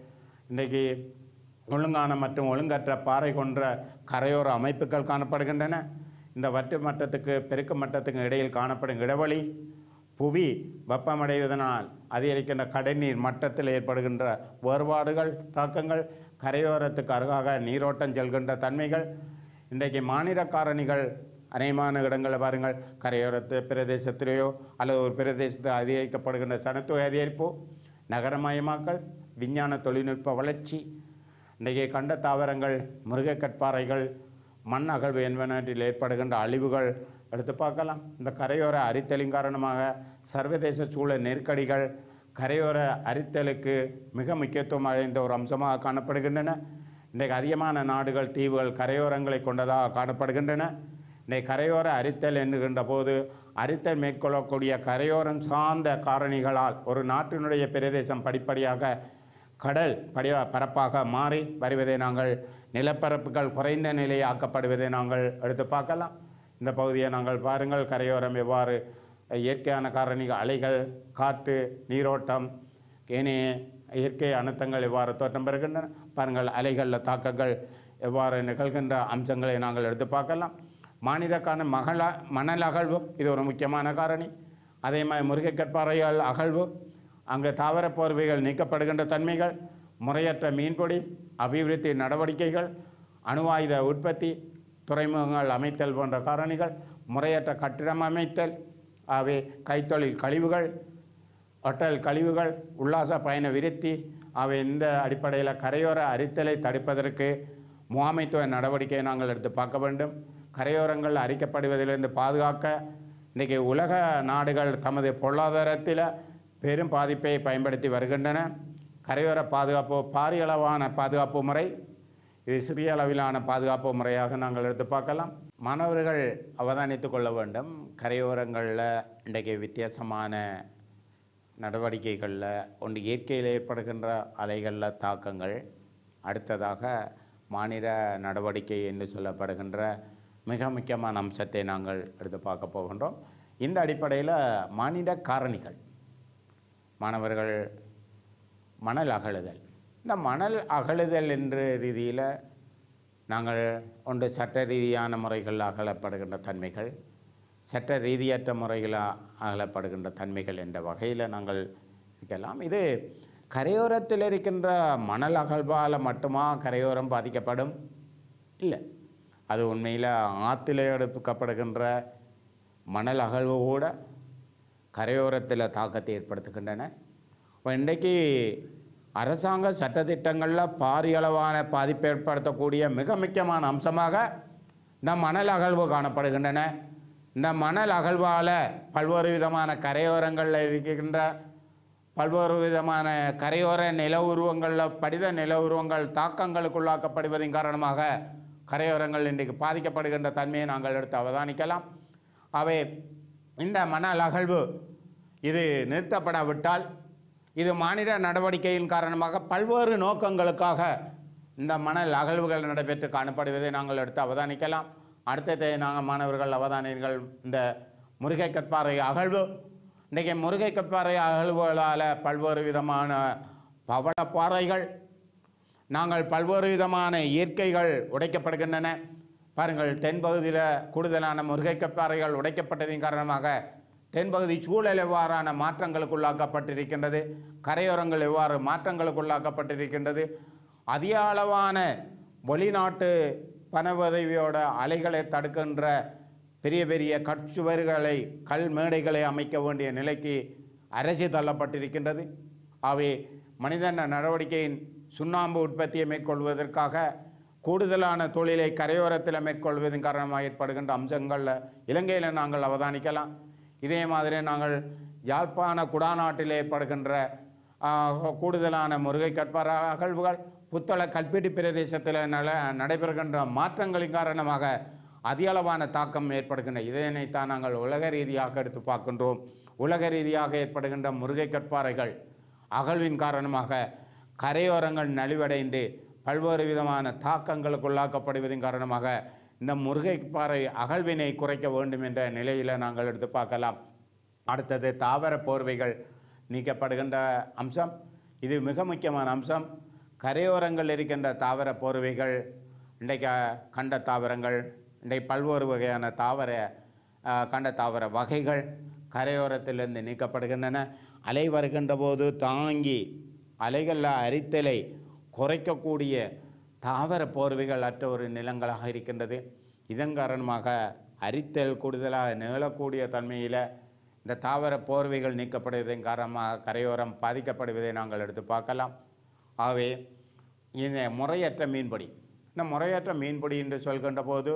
இன்றைக்கு ஒழுங்கான மற்றும் ஒழுங்கற்ற பாறை கொன்ற கரையோர அமைப்புகள் காணப்படுகின்றன இந்த வட்டு மட்டத்துக்கு பெருக்கு மட்டத்துக்கு இடையில் காணப்படும் இடைவெளி புவி வெப்பமடைவதனால் அதிகரிக்கின்ற கடைநீர் மட்டத்தில் ஏற்படுகின்ற வேறுபாடுகள் தாக்கங்கள் கரையோரத்துக்கு அருகாக நீரோட்டம் செல்கின்ற தன்மைகள் இன்றைக்கு மாநில காரணிகள் அநேகமான இடங்களில் பாருங்கள் கரையோரத்து பிரதேசத்திலேயோ அல்லது ஒரு பிரதேசத்தில் அதிகரிக்கப்படுகின்ற சனத்தொகை அதிகரிப்போ நகரமயமாக்கல் விஞ்ஞான தொழில்நுட்ப வளர்ச்சி இன்றைக்கு கண்ட தாவரங்கள் மிருகக் கற்பாறைகள் மண் அகழ்வு என்பனற்றில் ஏற்படுகின்ற அழிவுகள் எடுத்து பார்க்கலாம் இந்த கரையோர அரித்தலின் காரணமாக சர்வதேச சூழல் நெருக்கடிகள் கரையோர அரித்தலுக்கு மிக முக்கியத்துவம் அடைந்த ஒரு அம்சமாக காணப்படுகின்றன இன்றைக்கு அதிகமான நாடுகள் தீவுகள் கரையோரங்களை கொண்டதாக காணப்படுகின்றன இன்றைக்கு கரையோர அரித்தல் என்கின்ற போது அரித்தல் மேற்கொள்ளக்கூடிய கரையோரம் சார்ந்த காரணிகளால் ஒரு நாட்டினுடைய பிரதேசம் படிப்படியாக கடல் படி பரப்பாக மாறி வருவதை நாங்கள் நிலப்பரப்புகள் குறைந்த நிலையை ஆக்கப்படுவதை நாங்கள் எடுத்து பார்க்கலாம் இந்த பகுதியை நாங்கள் பாருங்கள் கரையோரம் எவ்வாறு இயற்கையான காரணிகள் அலைகள் காற்று நீரோட்டம் ஏனைய இயற்கை அனர்த்தங்கள் எவ்வாறு தோற்றம் பெறுகின்றன பாருங்கள் அலைகளில் தாக்கங்கள் எவ்வாறு நிகழ்கின்ற அம்சங்களை நாங்கள் எடுத்து பார்க்கலாம் மாநிலக்கான மகள மணல் அகழ்வு இது ஒரு முக்கியமான காரணி அதே மாதிரி முருகைக் கற்பாறைகள் அகழ்வு அங்கே தாவர போர்வைகள் நீக்கப்படுகின்ற தன்மைகள் முறையற்ற மீன்பிடி அபிவிருத்தி நடவடிக்கைகள் அணுவாயுத உற்பத்தி துறைமுகங்கள் அமைத்தல் போன்ற காரணிகள் முறையற்ற கட்டிடம் அமைத்தல் ஆகவே கைத்தொழில் கழிவுகள் ஹோட்டல் கழிவுகள் உல்லாச பயண விருத்தி அவை இந்த அடிப்படையில் கரையோர அரித்தலை தடுப்பதற்கு முகாமைத்துவ நடவடிக்கையை நாங்கள் எடுத்து பார்க்க வேண்டும் கரையோரங்கள் அரிக்கப்படுவதிலிருந்து பாதுகாக்க இன்றைக்கி உலக நாடுகள் தமது பொருளாதாரத்தில் பெரும் பாதிப்பை பயன்படுத்தி வருகின்றன கரையோர பாதுகாப்பு பாரிய அளவான பாதுகாப்பு முறை இது சிறிய அளவிலான பாதுகாப்பு முறையாக நாங்கள் எடுத்து பார்க்கலாம் மாணவர்கள் அவதானித்து கொள்ள வேண்டும் கரையோரங்களில் இன்றைக்கு வித்தியாசமான நடவடிக்கைகளில் ஒன்று இயற்கையில் ஏற்படுகின்ற அலைகளில் தாக்கங்கள் அடுத்ததாக மாநில நடவடிக்கை என்று சொல்லப்படுகின்ற மிக முக்கியமான அம்சத்தை நாங்கள் எடுத்து பார்க்க போகின்றோம் இந்த அடிப்படையில் மாநில காரணிகள் மாணவர்கள் மணல் அகழுதல் இந்த மணல் அகழுதல் என்ற ரீதியில் நாங்கள் ஒன்று சட்ட ரீதியான முறைகளில் அகலப்படுகின்ற தன்மைகள் சட்ட ரீதியற்ற முறையில் அகலப்படுகின்ற தன்மைகள் என்ற வகையில் நாங்கள் இருக்கலாம் இது கரையோரத்தில் இருக்கின்ற மணல் அகழ்வால் மட்டுமா கரையோரம் பாதிக்கப்படும் இல்லை அது உண்மையில் ஆற்றில் எடுக்கப்படுகின்ற மணல் அகழ்வு கூட கரையோரத்தில் தாக்கத்தை ஏற்படுத்துகின்றன இப்போ இன்றைக்கு அரசாங்க சட்டத்திட்டங்களில் பாரிய அளவான பாதிப்பை ஏற்படுத்தக்கூடிய மிக முக்கியமான அம்சமாக இந்த மணல் அகழ்வு காணப்படுகின்றன இந்த மணல் அகழ்வால் பல்வேறு விதமான கரையோரங்களில் இருக்கின்ற பல்வேறு விதமான கரையோர நில உருவங்களில் படித நில உருவங்கள் தாக்கங்களுக்குள்ளாக்கப்படுவதன் காரணமாக கரையோரங்கள் இன்றைக்கு பாதிக்கப்படுகின்ற தன்மையை நாங்கள் எடுத்து அவதானிக்கலாம் அவை இந்த மணல் அகழ்வு இது நிறுத்தப்படாவிட்டால் இது மாநில நடவடிக்கையின் காரணமாக பல்வேறு நோக்கங்களுக்காக இந்த மணல் அகழ்வுகள் நடைபெற்று காணப்படுவதை நாங்கள் எடுத்து அவதானிக்கலாம் அடுத்தது நாங்கள் மாணவர்கள் அவதானியர்கள் இந்த முருகை கற்பாறை அகழ்வு இன்றைக்கி முருகை கற்பாறை அகழ்வுகளால் பல்வேறு விதமான பவளப்பாறைகள் நாங்கள் பல்வேறு விதமான இயற்கைகள் உடைக்கப்படுகின்றன பாருங்கள் தென்பகுதியில் கூடுதலான முருகைக்கப்பாறைகள் உடைக்கப்பட்டதின் காரணமாக தென்பகுதி சூழல் எவ்வாறான மாற்றங்களுக்குள்ளாக்கப்பட்டிருக்கின்றது கரையோரங்கள் எவ்வாறு மாற்றங்களுக்குள்ளாக்கப்பட்டிருக்கின்றது அதிக அளவான வெளிநாட்டு பண உதவியோட அலைகளை தடுக்கின்ற பெரிய பெரிய கற்சுவர்களை கல் மேடைகளை அமைக்க வேண்டிய நிலைக்கு அரசு தள்ளப்பட்டிருக்கின்றது அவை மனிதன நடவடிக்கையின் சுண்ணாம்பு உற்பத்தியை மேற்கொள்வதற்காக கூடுதலான தொழிலை கரையோரத்தில் மேற்கொள்வதன் காரணமாக ஏற்படுகின்ற அம்சங்களில் இலங்கையில் நாங்கள் அவதானிக்கலாம் இதே மாதிரி நாங்கள் யாழ்ப்பாண குடாநாட்டில் ஏற்படுகின்ற ஆ, கூடுதலான முருகை கற்பார அகழ்வுகள் புத்தள கல்பீட்டு பிரதேசத்தில் நல நடைபெறுகின்ற மாற்றங்களின் காரணமாக அதிக அளவான தாக்கம் ஏற்படுகின்ற இதனைத்தான் நாங்கள் உலக ரீதியாக எடுத்து பார்க்கின்றோம் உலக ரீதியாக ஏற்படுகின்ற முருகை கற்பாறைகள் அகழ்வின் காரணமாக கரையோரங்கள் நலிவடைந்து பல்வேறு விதமான தாக்கங்களுக்குள்ளாக்கப்படுவதன் காரணமாக இந்த முருகைப்பாறை அகழ்வினை குறைக்க வேண்டும் என்ற நிலையில் நாங்கள் எடுத்து பார்க்கலாம் அடுத்தது தாவர போர்வைகள் நீக்கப்படுகின்ற அம்சம் இது மிக முக்கியமான அம்சம் கரையோரங்கள் இருக்கின்ற தாவர போர்வைகள் இன்றைக்கு கண்ட தாவரங்கள் இன்றைக்கு பல்வேறு வகையான தாவர அஹ், கண்ட தாவர வகைகள் கரையோரத்திலிருந்து நீக்கப்படுகின்றன அலை வருகின்ற போது தாங்கி அலைகளில் அரித்தலை குறைக்கக்கூடிய தாவர போர்வைகள் அற்ற ஒரு நிலங்களாக இருக்கின்றது இதன் காரணமாக அரித்தல் கூடுதலாக நிகழக்கூடிய தன்மையில் இந்த தாவர போர்வைகள் நீக்கப்படுவதன் காரணமாக கரையோரம் பாதிக்கப்படுவதை நாங்கள் எடுத்து பார்க்கலாம் ஆகவே இந்த முறையற்ற மீன்பிடி இந்த முறையற்ற மீன்பிடி என்று சொல்கின்ற போது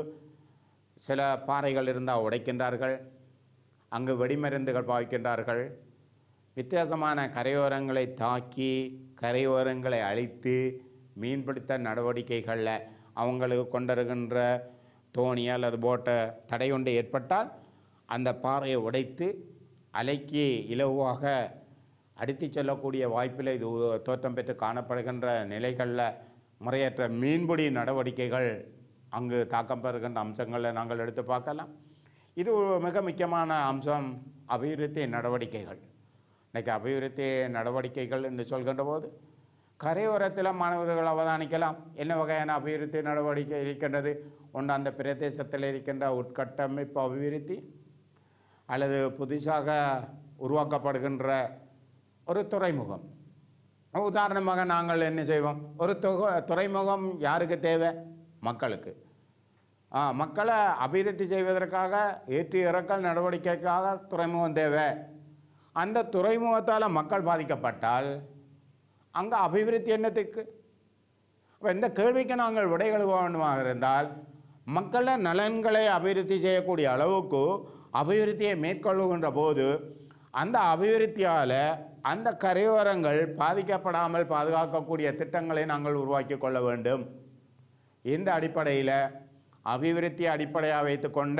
சில பாறைகள் இருந்தால் உடைக்கின்றார்கள் அங்கு வெடிமருந்துகள் பாய்க்கின்றார்கள் வித்தியாசமான கரையோரங்களை தாக்கி கரையோரங்களை அழித்து மீன்பிடித்த நடவடிக்கைகளில் அவங்களுக்கு கொண்டிருக்கின்ற தோணி அல்லது போட்டை தடை ஒன்று ஏற்பட்டால் அந்த பாறையை உடைத்து அலைக்கு இலகுவாக அடித்து செல்லக்கூடிய வாய்ப்பில் இது உ- தோற்றம் பெற்று காணப்படுகின்ற நிலைகளில் முறையற்ற மீன்பிடி நடவடிக்கைகள் அங்கு தாக்கம் பெறுகின்ற அம்சங்களை நாங்கள் எடுத்து பார்க்கலாம் இது ஒரு மிக முக்கியமான அம்சம் அபிவிருத்தி நடவடிக்கைகள் இன்றைக்கி அபிவிருத்தி நடவடிக்கைகள் என்று சொல்கின்ற போது கரையோரத்தில் மாணவர்கள் அவதானிக்கலாம் என்ன வகையான அபிவிருத்தி நடவடிக்கை இருக்கின்றது ஒன்று அந்த பிரதேசத்தில் இருக்கின்ற உட்கட்டமைப்பு அபிவிருத்தி அல்லது புதுசாக உருவாக்கப்படுகின்ற ஒரு துறைமுகம் உதாரணமாக நாங்கள் என்ன செய்வோம் ஒரு தொகு துறைமுகம் யாருக்கு தேவை மக்களுக்கு ஆ, மக்களை அபிவிருத்தி செய்வதற்காக ஏற்றி இறக்கல் நடவடிக்கைக்காக துறைமுகம் தேவை அந்த துறைமுகத்தால் மக்கள் பாதிக்கப்பட்டால் அங்கே அபிவிருத்தி என்னத்துக்கு அப்போ இந்த கேள்விக்கு நாங்கள் விடை வேண்டுமாக இருந்தால் மக்கள நலன்களை அபிவிருத்தி செய்யக்கூடிய அளவுக்கு அபிவிருத்தியை மேற்கொள்ளுகின்ற போது அந்த அபிவிருத்தியால் அந்த கரையோரங்கள் பாதிக்கப்படாமல் பாதுகாக்கக்கூடிய திட்டங்களை நாங்கள் உருவாக்கி கொள்ள வேண்டும் இந்த அடிப்படையில் அபிவிருத்தி அடிப்படையாக வைத்துக்கொண்ட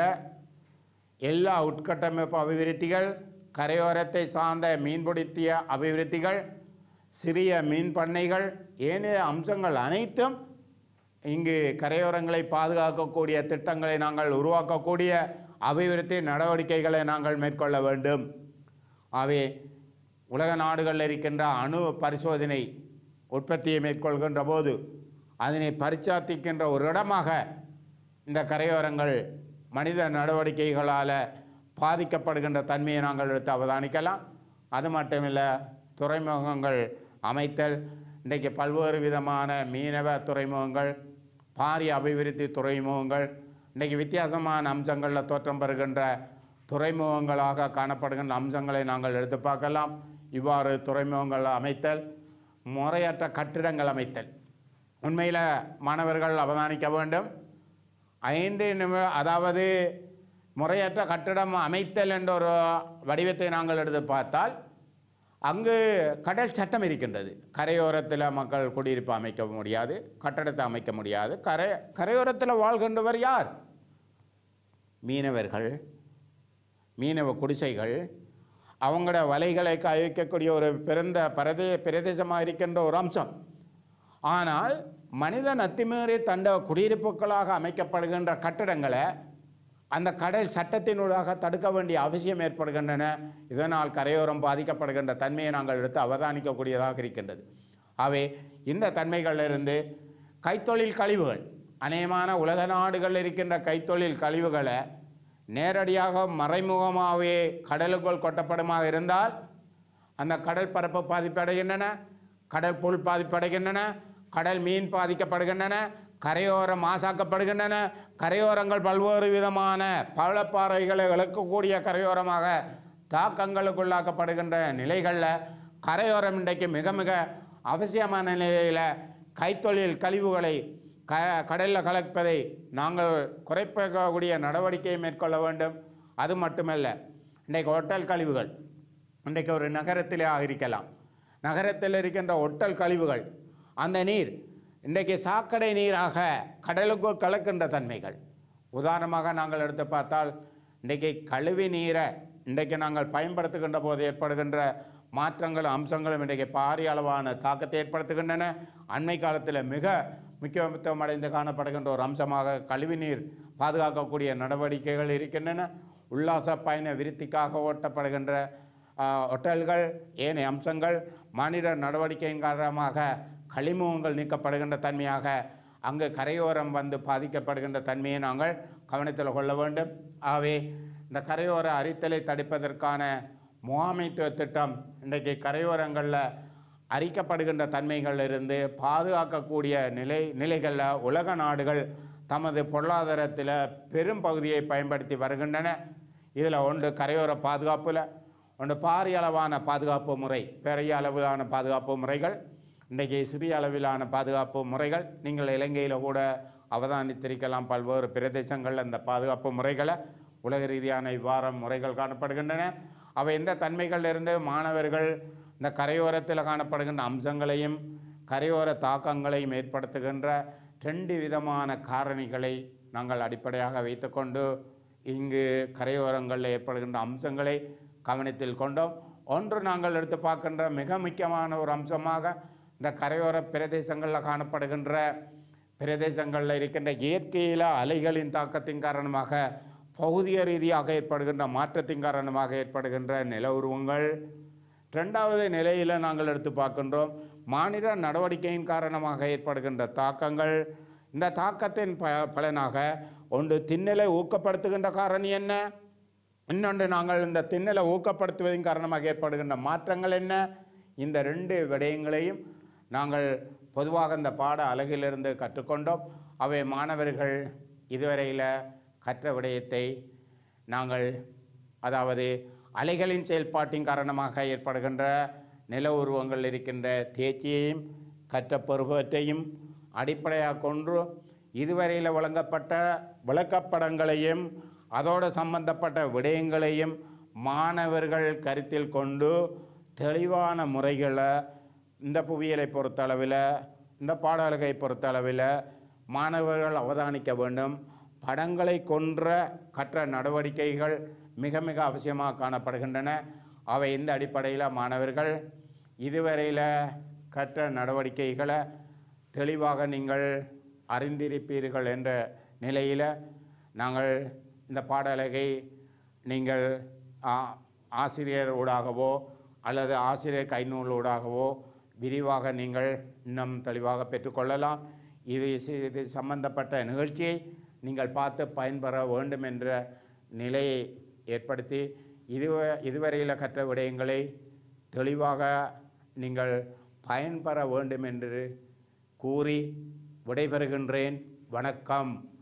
எல்லா உட்கட்டமைப்பு அபிவிருத்திகள் கரையோரத்தை சார்ந்த மீன்பிடித்திய அபிவிருத்திகள் சிறிய மீன் பண்ணைகள் ஏனைய அம்சங்கள் அனைத்தும் இங்கு கரையோரங்களை பாதுகாக்கக்கூடிய திட்டங்களை நாங்கள் உருவாக்கக்கூடிய அபிவிருத்தி நடவடிக்கைகளை நாங்கள் மேற்கொள்ள வேண்டும் ஆகவே உலக நாடுகளில் இருக்கின்ற அணு பரிசோதனை உற்பத்தியை மேற்கொள்கின்ற போது அதனை பரிச்சாத்திக்கின்ற ஒரு இடமாக இந்த கரையோரங்கள் மனித நடவடிக்கைகளால் பாதிக்கப்படுகின்ற தன்மையை நாங்கள் எடுத்து அவதானிக்கலாம் அது மட்டுமில்லை துறைமுகங்கள் அமைத்தல் இன்றைக்கு பல்வேறு விதமான மீனவ துறைமுகங்கள் பாரிய அபிவிருத்தி துறைமுகங்கள் இன்றைக்கு வித்தியாசமான அம்சங்களில் தோற்றம் பெறுகின்ற துறைமுகங்களாக காணப்படுகின்ற அம்சங்களை நாங்கள் எடுத்து பார்க்கலாம் இவ்வாறு துறைமுகங்கள் அமைத்தல் முறையற்ற கட்டிடங்கள் அமைத்தல் உண்மையில் மாணவர்கள் அவதானிக்க வேண்டும் ஐந்து நிமி அதாவது முறையற்ற கட்டிடம் அமைத்தல் என்ற ஒரு வடிவத்தை நாங்கள் எடுத்து பார்த்தால் அங்கு கடல் சட்டம் இருக்கின்றது கரையோரத்தில் மக்கள் குடியிருப்பு அமைக்க முடியாது கட்டடத்தை அமைக்க முடியாது கரை கரையோரத்தில் வாழ்கின்றவர் யார் மீனவர்கள் மீனவ குடிசைகள் அவங்களோட வலைகளை கவிக்கக்கூடிய ஒரு பிறந்த பிரதே பிரதேசமாக இருக்கின்ற ஒரு அம்சம் ஆனால் மனிதன் அத்துமீறி தண்ட குடியிருப்புகளாக அமைக்கப்படுகின்ற கட்டடங்களை அந்த கடல் சட்டத்தினூடாக தடுக்க வேண்டிய அவசியம் ஏற்படுகின்றன இதனால் கரையோரம் பாதிக்கப்படுகின்ற தன்மையை நாங்கள் எடுத்து அவதானிக்கக்கூடியதாக இருக்கின்றது ஆகவே இந்த தன்மைகளிலிருந்து கைத்தொழில் கழிவுகள் அநேகமான உலக நாடுகளில் இருக்கின்ற கைத்தொழில் கழிவுகளை நேரடியாக மறைமுகமாகவே கடலுக்குள் கொட்டப்படுமாக இருந்தால் அந்த கடல் பரப்பு பாதிப்படைகின்றன கடல் புல் பாதிப்படைகின்றன கடல் மீன் பாதிக்கப்படுகின்றன கரையோரம் மாசாக்கப்படுகின்றன கரையோரங்கள் பல்வேறு விதமான பவளப்பாறைகளை இழக்கக்கூடிய கரையோரமாக தாக்கங்களுக்குள்ளாக்கப்படுகின்ற நிலைகளில் கரையோரம் இன்றைக்கு மிக மிக அவசியமான நிலையில் கைத்தொழில் கழிவுகளை க கடலில் கலப்பதை நாங்கள் குறைப்பக்கூடிய நடவடிக்கையை மேற்கொள்ள வேண்டும் அது மட்டுமல்ல இன்றைக்கு ஒட்டல் கழிவுகள் இன்றைக்கு ஒரு நகரத்திலே இருக்கலாம் நகரத்தில் இருக்கின்ற ஒட்டல் கழிவுகள் அந்த நீர் இன்றைக்கு சாக்கடை நீராக கடலுக்குள் கலக்கின்ற தன்மைகள் உதாரணமாக நாங்கள் எடுத்து பார்த்தால் இன்றைக்கு கழுவி நீரை இன்றைக்கு நாங்கள் பயன்படுத்துகின்ற போது ஏற்படுகின்ற மாற்றங்களும் அம்சங்களும் இன்றைக்கு பாரிய அளவான தாக்கத்தை ஏற்படுத்துகின்றன அண்மை காலத்தில் மிக முக்கியத்துவம் அடைந்து காணப்படுகின்ற ஒரு அம்சமாக கழிவுநீர் பாதுகாக்கக்கூடிய நடவடிக்கைகள் இருக்கின்றன உல்லாச பயண விருத்திக்காக ஓட்டப்படுகின்ற ஆ, ஒட்டல்கள் ஏனைய அம்சங்கள் மாநில நடவடிக்கையின் காரணமாக களிமுகங்கள் நீக்கப்படுகின்ற தன்மையாக அங்கு கரையோரம் வந்து பாதிக்கப்படுகின்ற தன்மையை நாங்கள் கவனத்தில் கொள்ள வேண்டும் ஆகவே இந்த கரையோர அரித்தலை தடுப்பதற்கான முகாமைத்துவ திட்டம் இன்றைக்கு கரையோரங்களில் அரிக்கப்படுகின்ற தன்மைகளில் இருந்து பாதுகாக்கக்கூடிய நிலை நிலைகளில் உலக நாடுகள் தமது பொருளாதாரத்தில் பெரும் பகுதியை பயன்படுத்தி வருகின்றன இதில் ஒன்று கரையோர பாதுகாப்பில் ஒன்று பாரிய அளவான பாதுகாப்பு முறை பெரிய அளவிலான பாதுகாப்பு முறைகள் இன்றைக்கி சிறிய அளவிலான பாதுகாப்பு முறைகள் நீங்கள் இலங்கையில் கூட அவதானித்திருக்கலாம் பல்வேறு பிரதேசங்களில் இந்த பாதுகாப்பு முறைகளை உலக ரீதியான இவ்வாறு முறைகள் காணப்படுகின்றன அவை எந்த தன்மைகளிலிருந்து மாணவர்கள் இந்த கரையோரத்தில் காணப்படுகின்ற அம்சங்களையும் கரையோர தாக்கங்களையும் ஏற்படுத்துகின்ற ரெண்டு விதமான காரணிகளை நாங்கள் அடிப்படையாக வைத்துக்கொண்டு இங்கு கரையோரங்களில் ஏற்படுகின்ற அம்சங்களை கவனத்தில் கொண்டோம் ஒன்று நாங்கள் எடுத்து பார்க்கின்ற மிக முக்கியமான ஒரு அம்சமாக இந்த கரையோர பிரதேசங்களில் காணப்படுகின்ற பிரதேசங்களில் இருக்கின்ற இயற்கையில அலைகளின் தாக்கத்தின் காரணமாக பகுதிய ரீதியாக ஏற்படுகின்ற மாற்றத்தின் காரணமாக ஏற்படுகின்ற நில உருவங்கள் ரெண்டாவது நிலையில் நாங்கள் எடுத்து பார்க்கின்றோம் மாநில நடவடிக்கையின் காரணமாக ஏற்படுகின்ற தாக்கங்கள் இந்த தாக்கத்தின் ப பலனாக ஒன்று திண்ணலை ஊக்கப்படுத்துகின்ற காரணி என்ன இன்னொன்று நாங்கள் இந்த திண்ணலை ஊக்கப்படுத்துவதன் காரணமாக ஏற்படுகின்ற மாற்றங்கள் என்ன இந்த ரெண்டு விடயங்களையும் நாங்கள் பொதுவாக இந்த பாட அலகிலிருந்து கற்றுக்கொண்டோம் அவை மாணவர்கள் இதுவரையில் கற்ற விடயத்தை நாங்கள் அதாவது அலைகளின் செயல்பாட்டின் காரணமாக ஏற்படுகின்ற நில உருவங்கள் இருக்கின்ற தேர்ச்சியையும் கற்ற பருவத்தையும் அடிப்படையாக கொண்டு இதுவரையில் வழங்கப்பட்ட விளக்கப்படங்களையும் அதோடு சம்பந்தப்பட்ட விடயங்களையும் மாணவர்கள் கருத்தில் கொண்டு தெளிவான முறைகளை இந்த புவியியலை பொறுத்தளவில் இந்த பாடல்களை பொறுத்தளவில் மாணவர்கள் அவதானிக்க வேண்டும் படங்களை கொன்ற கற்ற நடவடிக்கைகள் மிக மிக அவசியமாக காணப்படுகின்றன அவை இந்த அடிப்படையில் மாணவர்கள் இதுவரையில் கற்ற நடவடிக்கைகளை தெளிவாக நீங்கள் அறிந்திருப்பீர்கள் என்ற நிலையில் நாங்கள் இந்த பாடலகை நீங்கள் ஆ- ஆசிரியர் ஊடாகவோ அல்லது ஆசிரியர் கைநூல் ஊடாகவோ விரிவாக நீங்கள் இன்னும் தெளிவாக பெற்றுக்கொள்ளலாம் இது சி- இது சம்பந்தப்பட்ட நிகழ்ச்சியை நீங்கள் பார்த்து பயன்பெற வேண்டும் என்ற நிலையை ஏற்படுத்தி இதுவ இதுவரையில் கற்ற விடயங்களை தெளிவாக நீங்கள் பயன்பெற வேண்டும் என்று கூறி விடைபெறுகின்றேன் வணக்கம்